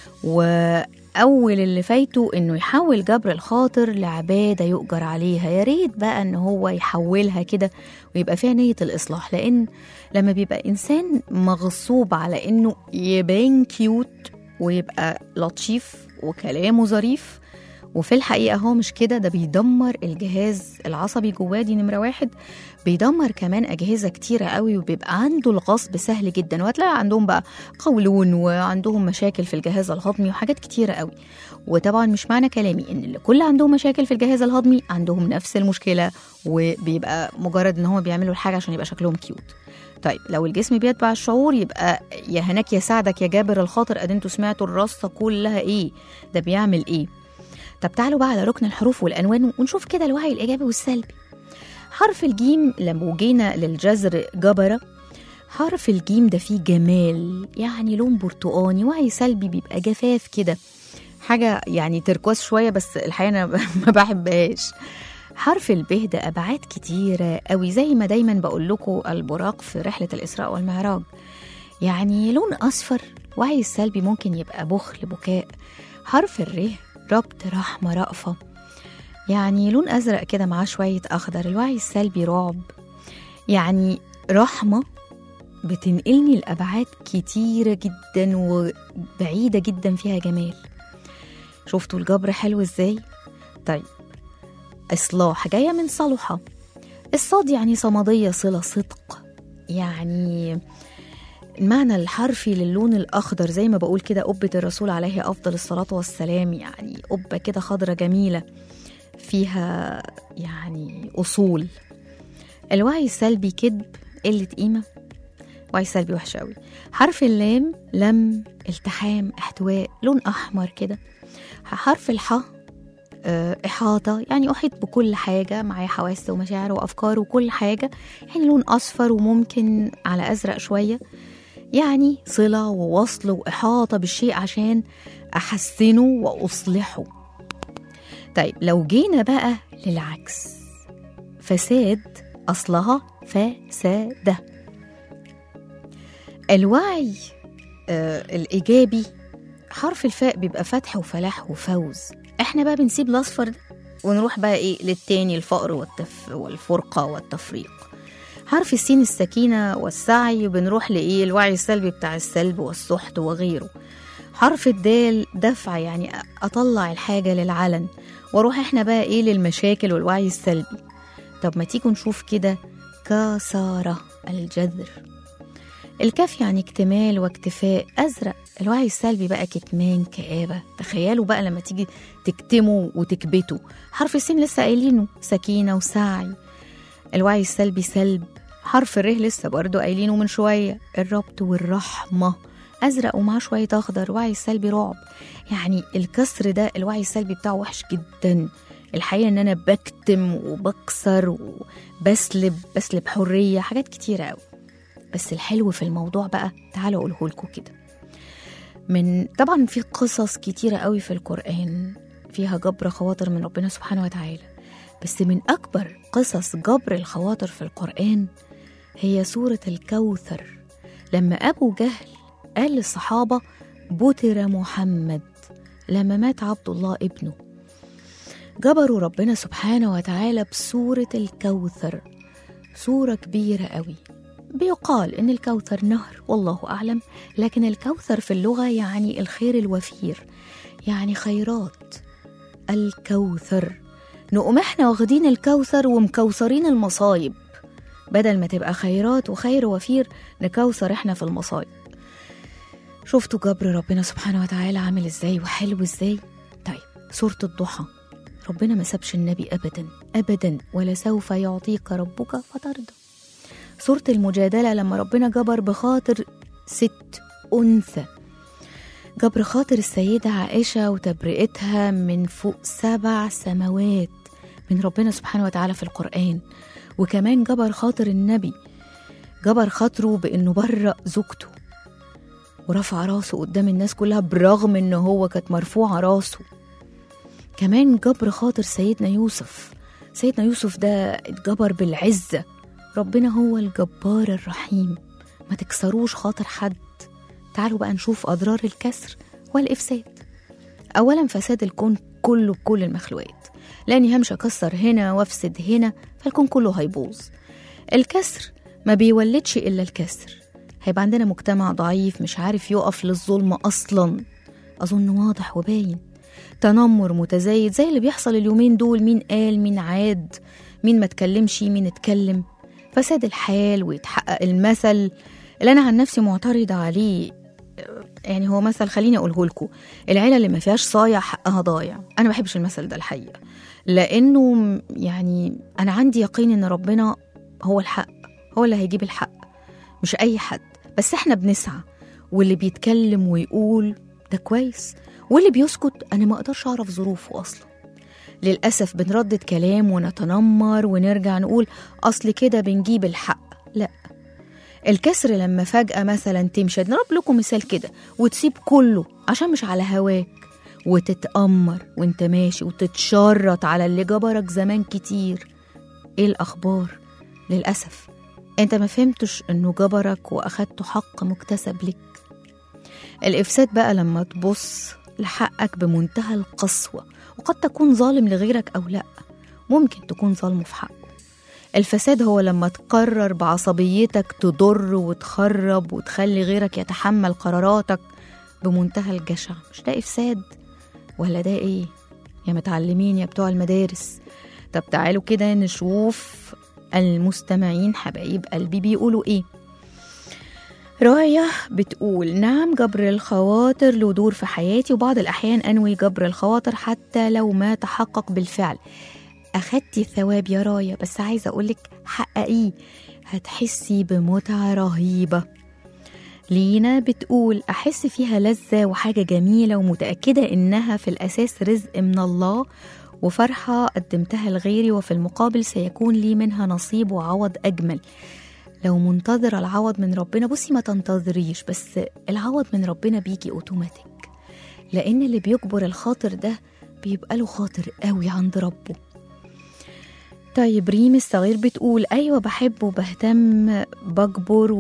واول اللي فايته انه يحول جبر الخاطر لعباده يؤجر عليها يا ريت بقى ان هو يحولها كده ويبقى فيها نيه الاصلاح لان لما بيبقى انسان مغصوب على انه يبان كيوت ويبقى لطيف وكلامه ظريف وفي الحقيقة هو مش كده ده بيدمر الجهاز العصبي جواه دي نمرة واحد بيدمر كمان أجهزة كتيرة قوي وبيبقى عنده الغصب سهل جدا وهتلاقي عندهم بقى قولون وعندهم مشاكل في الجهاز الهضمي وحاجات كتيرة قوي وطبعا مش معنى كلامي ان اللي كل عندهم مشاكل في الجهاز الهضمي عندهم نفس المشكلة وبيبقى مجرد ان هم بيعملوا الحاجة عشان يبقى شكلهم كيوت طيب لو الجسم بيتبع الشعور يبقى يا هناك يا ساعدك يا جابر الخاطر ادي انتوا سمعتوا الرصه كلها ايه ده بيعمل ايه طب تعالوا بقى على ركن الحروف والألوان ونشوف كده الوعي الإيجابي والسلبي حرف الجيم لما جينا للجذر جبرة حرف الجيم ده فيه جمال يعني لون برتقاني وعي سلبي بيبقى جفاف كده حاجة يعني تركواز شوية بس الحقيقة أنا ما بحبهاش حرف الب ده أبعاد كتيرة قوي زي ما دايما بقول لكم البراق في رحلة الإسراء والمعراج يعني لون أصفر وعي السلبي ممكن يبقى بخل بكاء حرف الر ربط رحمة رأفة يعني لون أزرق كده معاه شوية أخضر الوعي السلبي رعب يعني رحمة بتنقلني لأبعاد كتيرة جدا وبعيدة جدا فيها جمال شفتوا الجبر حلو ازاي؟ طيب إصلاح جاية من صلحة الصاد يعني صمدية صلة صدق يعني المعنى الحرفي للون الأخضر زي ما بقول كده قبة الرسول عليه أفضل الصلاة والسلام يعني قبة كده خضرة جميلة فيها يعني أصول الوعي السلبي كذب قلة قيمة وعي سلبي وحش قوي حرف اللام لم التحام احتواء لون أحمر كده حرف الحاء آه، إحاطة يعني أحيط بكل حاجة معايا حواس ومشاعر وأفكار وكل حاجة يعني لون أصفر وممكن على أزرق شوية يعني صلة ووصل وإحاطة بالشيء عشان أحسنه وأصلحه طيب لو جينا بقى للعكس فساد أصلها فسادة الوعي آه الإيجابي حرف الفاء بيبقى فتح وفلاح وفوز احنا بقى بنسيب الأصفر ده ونروح بقى إيه للتاني الفقر والتف والفرقة والتفريق حرف السين السكينة والسعي بنروح لإيه الوعي السلبي بتاع السلب والسحت وغيره حرف الدال دفع يعني أطلع الحاجة للعلن واروح احنا بقى ايه للمشاكل والوعي السلبي طب ما تيجوا نشوف كده كسارة الجذر الكاف يعني اكتمال واكتفاء أزرق الوعي السلبي بقى كتمان كآبة تخيلوا بقى لما تيجي تكتمه وتكبته حرف السين لسه قايلينه سكينة وسعي الوعي السلبي سلب حرف الره لسه برضه قايلينه من شوية الربط والرحمة أزرق ومعاه شوية أخضر وعي السلبي رعب يعني الكسر ده الوعي السلبي بتاعه وحش جدا الحقيقة إن أنا بكتم وبكسر وبسلب بسلب حرية حاجات كتيرة أوي بس الحلو في الموضوع بقى تعالوا أقوله لكم كده من طبعا في قصص كتيرة قوي في القرآن فيها جبر خواطر من ربنا سبحانه وتعالى بس من أكبر قصص جبر الخواطر في القرآن هي سورة الكوثر لما أبو جهل قال للصحابة بتر محمد لما مات عبد الله ابنه جبروا ربنا سبحانه وتعالى بسورة الكوثر سورة كبيرة قوي بيقال إن الكوثر نهر والله أعلم لكن الكوثر في اللغة يعني الخير الوفير يعني خيرات الكوثر نقوم احنا واخدين الكوثر ومكوثرين المصايب بدل ما تبقى خيرات وخير وفير نكوثر احنا في المصايب شفتوا جبر ربنا سبحانه وتعالى عامل ازاي وحلو ازاي طيب سورة الضحى ربنا ما سابش النبي ابدا ابدا ولسوف يعطيك ربك فترضى سورة المجادلة لما ربنا جبر بخاطر ست أنثى جبر خاطر السيدة عائشة وتبرئتها من فوق سبع سماوات من ربنا سبحانه وتعالى في القرآن وكمان جبر خاطر النبي جبر خاطره بأنه برأ زوجته ورفع راسه قدام الناس كلها برغم ان هو كانت مرفوعة راسه كمان جبر خاطر سيدنا يوسف سيدنا يوسف ده اتجبر بالعزة ربنا هو الجبار الرحيم ما تكسروش خاطر حد تعالوا بقى نشوف أضرار الكسر والإفساد أولا فساد الكون كله بكل المخلوقات لأني همشي أكسر هنا وأفسد هنا فالكون كله هيبوظ الكسر ما بيولدش إلا الكسر هيبقى عندنا مجتمع ضعيف مش عارف يقف للظلم أصلا أظن واضح وباين تنمر متزايد زي اللي بيحصل اليومين دول مين قال مين عاد مين ما اتكلمش مين اتكلم فساد الحال ويتحقق المثل اللي أنا عن نفسي معترضة عليه يعني هو مثل خليني أقوله لكم العيلة اللي ما فيهاش صايع حقها ضايع أنا ما بحبش المثل ده الحقيقة لأنه م- يعني أنا عندي يقين إن ربنا هو الحق هو اللي هيجيب الحق مش أي حد بس إحنا بنسعى واللي بيتكلم ويقول ده كويس واللي بيسكت أنا ما أقدرش أعرف ظروفه أصلا للأسف بنردد كلام ونتنمر ونرجع نقول أصل كده بنجيب الحق لا الكسر لما فجأة مثلا تمشي نضرب لكم مثال كده وتسيب كله عشان مش على هواك وتتأمر وانت ماشي وتتشرط على اللي جبرك زمان كتير ايه الأخبار للأسف انت ما فهمتش انه جبرك واخدته حق مكتسب لك الإفساد بقى لما تبص لحقك بمنتهى القسوة وقد تكون ظالم لغيرك أو لأ ممكن تكون ظالمه في حقه الفساد هو لما تقرر بعصبيتك تضر وتخرب وتخلي غيرك يتحمل قراراتك بمنتهى الجشع مش ده إفساد ولا ده إيه يا متعلمين يا بتوع المدارس طب تعالوا كده نشوف المستمعين حبايب قلبي بيقولوا إيه راية بتقول نعم جبر الخواطر له دور في حياتي وبعض الأحيان أنوي جبر الخواطر حتى لو ما تحقق بالفعل أخدتي الثواب يا راية بس عايزة أقولك حققيه هتحسي بمتعة رهيبة لينا بتقول أحس فيها لذة وحاجة جميلة ومتأكدة إنها في الأساس رزق من الله وفرحة قدمتها لغيري وفي المقابل سيكون لي منها نصيب وعوض أجمل لو منتظرة العوض من ربنا بصي ما تنتظريش بس العوض من ربنا بيجي اوتوماتيك لأن اللي بيجبر الخاطر ده بيبقى له خاطر قوي عند ربه طيب ريم الصغير بتقول أيوة بحب وبهتم بجبر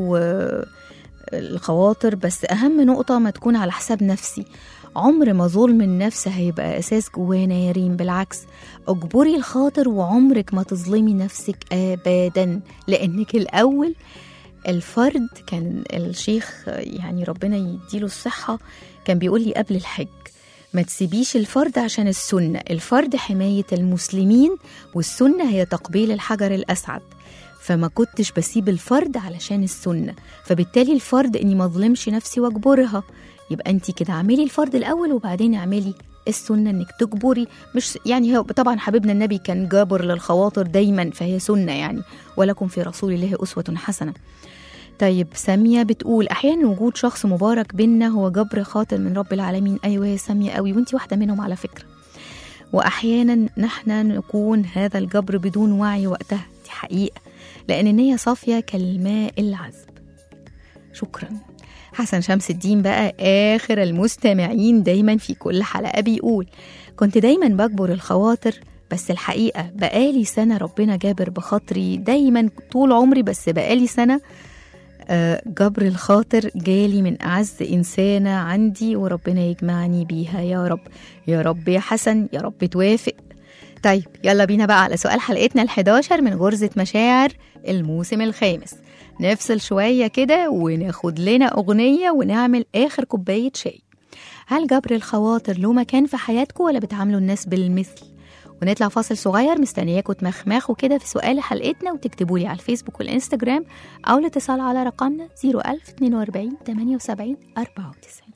والخواطر بس أهم نقطة ما تكون على حساب نفسي عمر ما ظلم النفس هيبقى أساس جوانا يا ريم بالعكس اجبري الخاطر وعمرك ما تظلمي نفسك أبدا لأنك الأول الفرد كان الشيخ يعني ربنا يديله الصحة كان بيقول لي قبل الحج ما تسيبيش الفرد عشان السنة الفرد حماية المسلمين والسنة هي تقبيل الحجر الأسعد فما كنتش بسيب الفرد علشان السنة فبالتالي الفرد اني ما اظلمش نفسي واجبرها يبقى انت كده اعملي الفرد الاول وبعدين اعملي السنة انك تجبري مش يعني هو طبعا حبيبنا النبي كان جابر للخواطر دايما فهي سنة يعني ولكم في رسول الله أسوة حسنة طيب سامية بتقول أحيانا وجود شخص مبارك بينا هو جبر خاطر من رب العالمين أيوة يا سامية قوي وانت واحدة منهم على فكرة وأحيانا نحن نكون هذا الجبر بدون وعي وقتها دي حقيقة لأن النية صافية كالماء العذب شكرا حسن شمس الدين بقى آخر المستمعين دايما في كل حلقة بيقول كنت دايما بجبر الخواطر بس الحقيقة بقالي سنة ربنا جابر بخاطري دايما طول عمري بس بقالي سنة آه، جبر الخاطر جالي من أعز إنسانة عندي وربنا يجمعني بيها يا رب يا رب يا حسن يا رب توافق طيب يلا بينا بقى على سؤال حلقتنا ال11 من غرزة مشاعر الموسم الخامس نفصل شوية كده وناخد لنا أغنية ونعمل آخر كوباية شاي هل جبر الخواطر له مكان في حياتكم ولا بتعاملوا الناس بالمثل ونطلع فاصل صغير مستنياكم تمخمخوا كده في سؤال حلقتنا وتكتبوا لي على الفيسبوك والانستجرام او الاتصال على رقمنا 01042 78 94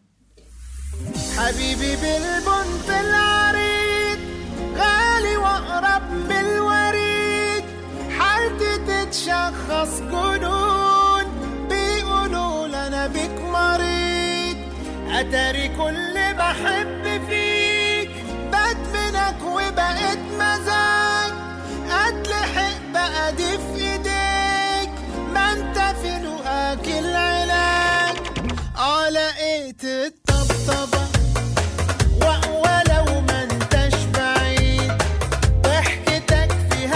حبيبي بالبنت العريض غالي واقرب من الوريد حالتي تتشخص جنون بيقولوا لنا بك مريض اتاري كل بحب فيك بات منك وبقيت مزاج اتلحق بقى دي في ايديك ما انت في لقاك العلاج اه لقيت الطبطبة و- ولو ما انتش بعيد ضحكتك فيها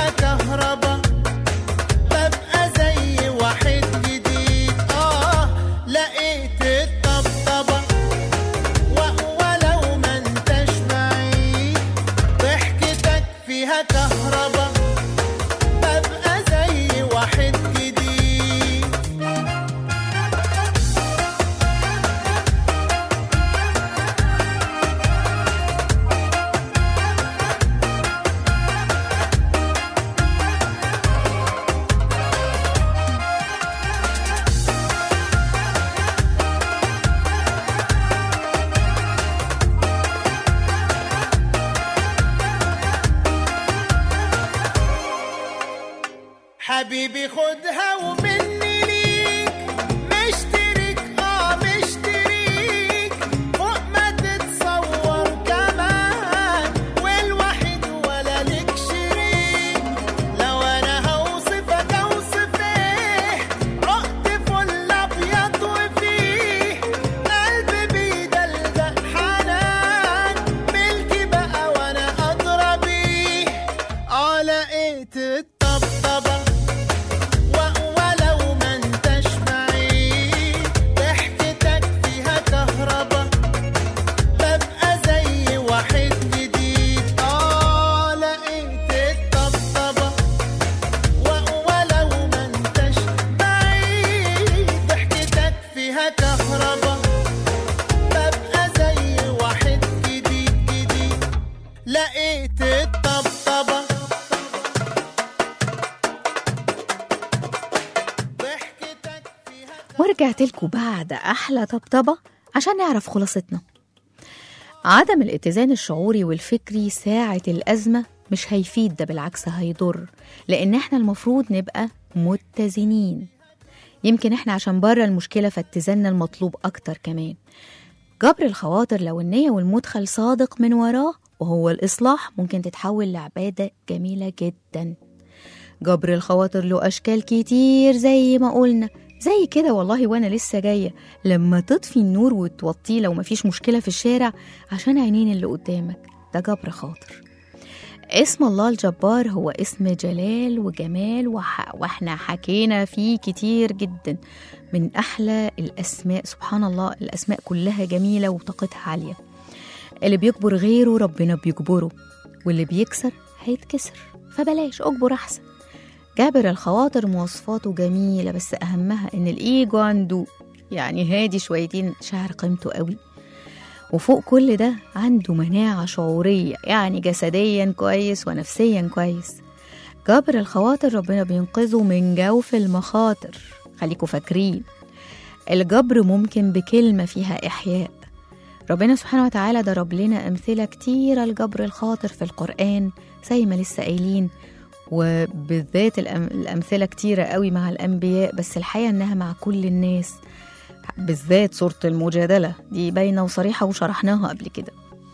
حبيبي خدها ومني ليك مشترك اه مشترك فوق ما تتصور كمان والوحيد ولا لك شريك لو انا هوصفك اوصف ايه عقد فل ابيض وفيه قلبي بيدلدق حنان ملكي بقى وانا ادرى بيه اه لقيت الطبطبه و- ولو ما انتش بعيد ضحكتك فيها كهربا ببقى زي واحد جديد اه لقيت الطبطبه و- ولو ما انتش بعيد ضحكتك فيها كهربا ببقى زي واحد جديد جديد لقيت الطبطبه ضحكتك فيها ورجعت لكم بعد أحلى طبطبة عشان نعرف خلاصتنا عدم الاتزان الشعوري والفكري ساعة الأزمة مش هيفيد ده بالعكس هيضر لأن احنا المفروض نبقى متزنين يمكن احنا عشان بره المشكلة فاتزاننا المطلوب أكتر كمان جبر الخواطر لو النية والمدخل صادق من وراه وهو الإصلاح ممكن تتحول لعبادة جميلة جدا جبر الخواطر له أشكال كتير زي ما قلنا زي كده والله وأنا لسه جاية لما تطفي النور وتوطيه لو مفيش مشكلة في الشارع عشان عينين اللي قدامك ده جبر خاطر اسم الله الجبار هو اسم جلال وجمال وح... واحنا حكينا فيه كتير جدا من أحلى الأسماء سبحان الله الأسماء كلها جميلة وطاقتها عالية اللي بيجبر غيره ربنا بيجبره واللي بيكسر هيتكسر فبلاش اجبر أحسن جابر الخواطر مواصفاته جميلة بس أهمها إن الإيجو عنده يعني هادي شويتين شعر قيمته قوي وفوق كل ده عنده مناعة شعورية يعني جسديا كويس ونفسيا كويس جابر الخواطر ربنا بينقذه من جوف المخاطر خليكوا فاكرين الجبر ممكن بكلمة فيها إحياء ربنا سبحانه وتعالى ضرب لنا أمثلة كتيرة لجبر الخاطر في القرآن زي ما لسه قايلين وبالذات الأم- الأمثلة كتيرة قوي مع الأنبياء بس الحقيقة إنها مع كل الناس بالذات سورة المجادلة دي باينة وصريحة وشرحناها قبل كده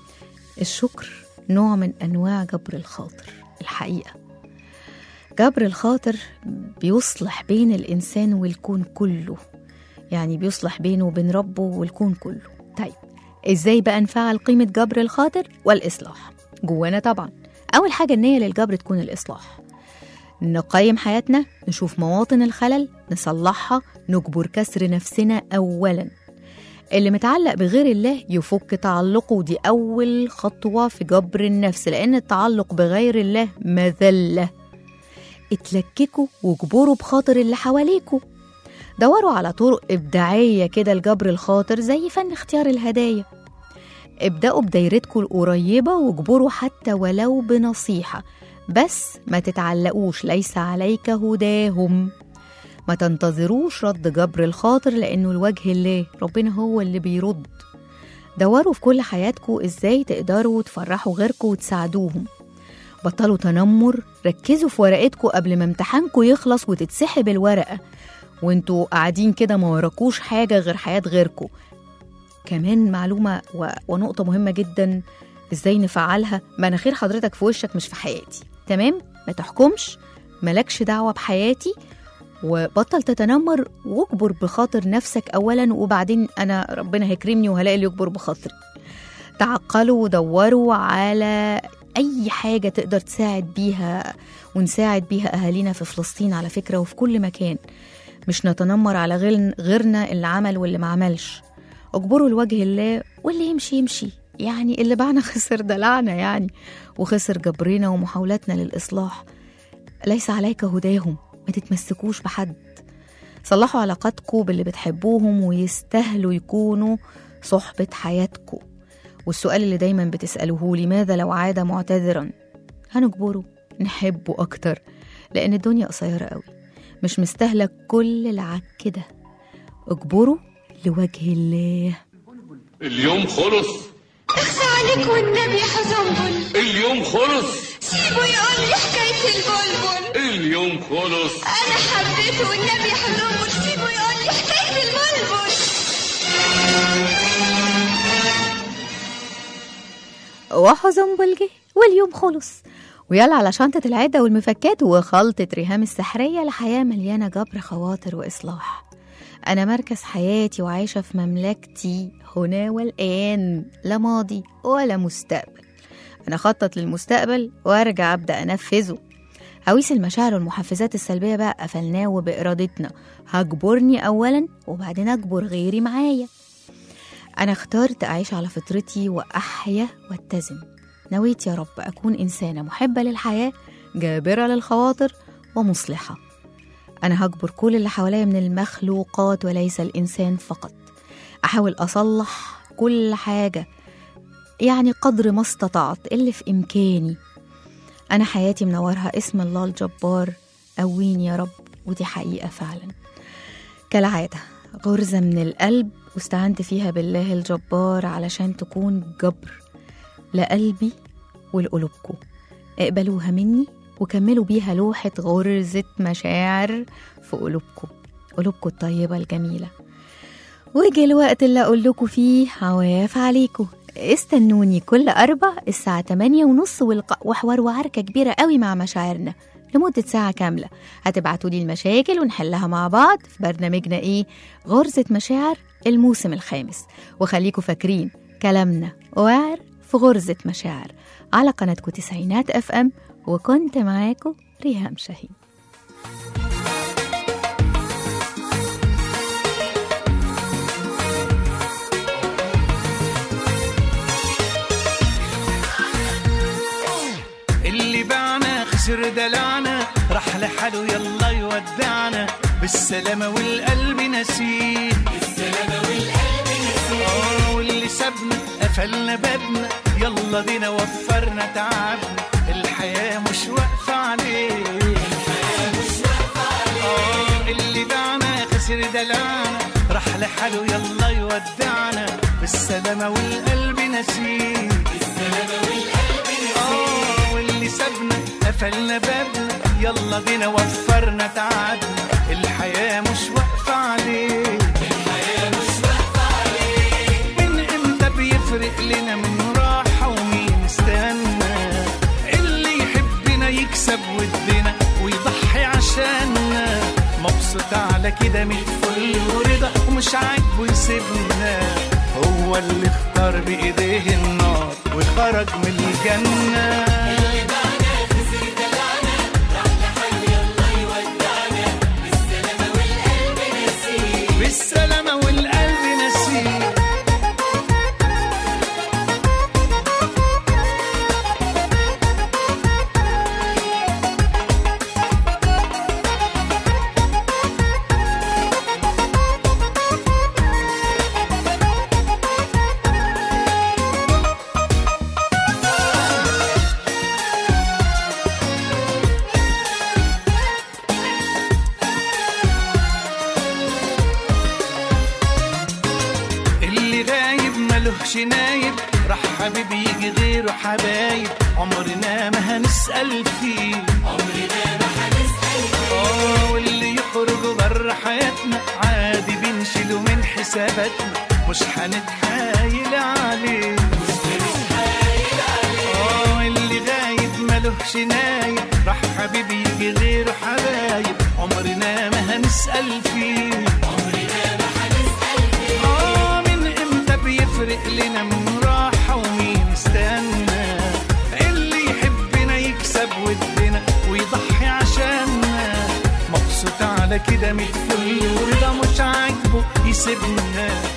الشكر نوع من أنواع جبر الخاطر الحقيقة جبر الخاطر بيصلح بين الإنسان والكون كله يعني بيصلح بينه وبين ربه والكون كله طيب إزاي بقى نفعل قيمة جبر الخاطر والإصلاح جوانا طبعا أول حاجة النية للجبر تكون الإصلاح نقيم حياتنا نشوف مواطن الخلل نصلحها نجبر كسر نفسنا أولا اللي متعلق بغير الله يفك تعلقه ودي أول خطوة في جبر النفس لأن التعلق بغير الله مذلة اتلككوا واجبروا بخاطر اللي حواليكوا دوروا على طرق إبداعية كده لجبر الخاطر زي فن اختيار الهدايا ابدأوا بدايرتكم القريبة واجبروا حتى ولو بنصيحة بس ما تتعلقوش ليس عليك هداهم ما تنتظروش رد جبر الخاطر لأنه لوجه الله ربنا هو اللي بيرد دوروا في كل حياتكم ازاي تقدروا تفرحوا غيركم وتساعدوهم بطلوا تنمر ركزوا في ورقتكم قبل ما امتحانكم يخلص وتتسحب الورقة وانتوا قاعدين كده ما وراكوش حاجة غير حياة غيركم كمان معلومة و... ونقطة مهمة جدا ازاي نفعلها مناخير حضرتك في وشك مش في حياتي تمام ما تحكمش ملكش دعوة بحياتي وبطل تتنمر واجبر بخاطر نفسك اولا وبعدين انا ربنا هيكرمني وهلاقي اللي يجبر بخاطري تعقلوا ودوروا على اي حاجه تقدر تساعد بيها ونساعد بيها اهالينا في فلسطين على فكره وفي كل مكان مش نتنمر على غير- غيرنا اللي عمل واللي ما عملش اجبروا لوجه الله واللي يمشي يمشي يعني اللي باعنا خسر دلعنا يعني وخسر جبرنا ومحاولاتنا للإصلاح ليس عليك هداهم ما تتمسكوش بحد صلحوا علاقاتكم باللي بتحبوهم ويستاهلوا يكونوا صحبة حياتكم والسؤال اللي دايما بتسألوه لماذا لو عاد معتذرا هنجبره نحبه أكتر لأن الدنيا قصيرة قوي مش مستاهلة كل العك ده اجبره لوجه الله اليوم خلص اخفى عليك والنبي حزنبل اليوم خلص سيبه يقول لي حكاية البلبل اليوم خلص أنا حبيته والنبي حلوه سيبه يقول لي حكاية البلبل وحزن بلجي واليوم خلص ويلا على شنطة العدة والمفكات وخلطة ريهام السحرية لحياة مليانة جبر خواطر وإصلاح أنا مركز حياتي وعايشة في مملكتي هنا والآن لا ماضي ولا مستقبل أنا خطط للمستقبل وأرجع أبدأ أنفذه هويس المشاعر والمحفزات السلبية بقى قفلناه وبإرادتنا هجبرني أولا وبعدين أجبر غيري معايا أنا اخترت أعيش على فطرتي وأحيا واتزن نويت يا رب أكون إنسانة محبة للحياة جابرة للخواطر ومصلحة أنا هجبر كل اللي حواليا من المخلوقات وليس الإنسان فقط أحاول أصلح كل حاجة يعني قدر ما استطعت اللي في إمكاني أنا حياتي منورها اسم الله الجبار قويني يا رب ودي حقيقة فعلا كالعادة غرزة من القلب واستعنت فيها بالله الجبار علشان تكون جبر لقلبي ولقلوبكم اقبلوها مني وكملوا بيها لوحة غرزة مشاعر في قلوبكم قلوبكم الطيبة الجميلة وجه الوقت اللي أقول لكم فيه عواف عليكم استنوني كل أربع الساعة 8 ونص والق... وحوار وعركة كبيرة قوي مع مشاعرنا لمدة ساعة كاملة هتبعتوا لي المشاكل ونحلها مع بعض في برنامجنا إيه غرزة مشاعر الموسم الخامس وخليكم فاكرين كلامنا وعر في غرزة مشاعر على قناتكم تسعينات اف ام وكنت معاكم ريهام شاهين اللي باعنا خسر دلعنا راح لحاله يلا يودعنا بالسلامة والقلب نسيه بالسلامة والقلب نسيه واللي سابنا قفلنا بابنا يلا بينا وفرنا تعبنا الحياة مش واقفة عليه الحياة مش واقفة عليه اللي باعنا خسر دلعنا راح لحاله يلا يودعنا بالسلامة والقلب نسيه بالسلامة والقلب نسيه واللي سابنا قفلنا بابنا يلا بينا وفرنا تعبنا الحياة مش واقفة عليه الحياة مش واقفة عليه من امتى بيفرق لنا من راحة ومين استنى اللي يحبنا يكسب ودنا ويضحي عشاننا مبسوط على كده من الفل ورضا ومش عاجبه يسيبنا هو اللي اختار بايديه النار وخرج من الجنة بالسلامة والقلب نسيه اللي غايب ملهش نايب راح حبيب يجي غيره حبايب عمرنا ما هنسأل فيه عمرنا ما هنسأل فيه اه واللي يخرج بره حياتنا عادي بنشيله من حساباتنا مش هنتحايل عليه اه اللي غايب ملهش نايب راح حبيب يجي غيره حبايب عمرنا ما هنسأل فيه آه من امتى بيفرق لنا من راحة ومين استنى اللي يحبنا يكسب ودنا ويضحي عشاننا مبسوط على كده من الفل ورضا مش عاجبه يسيبنا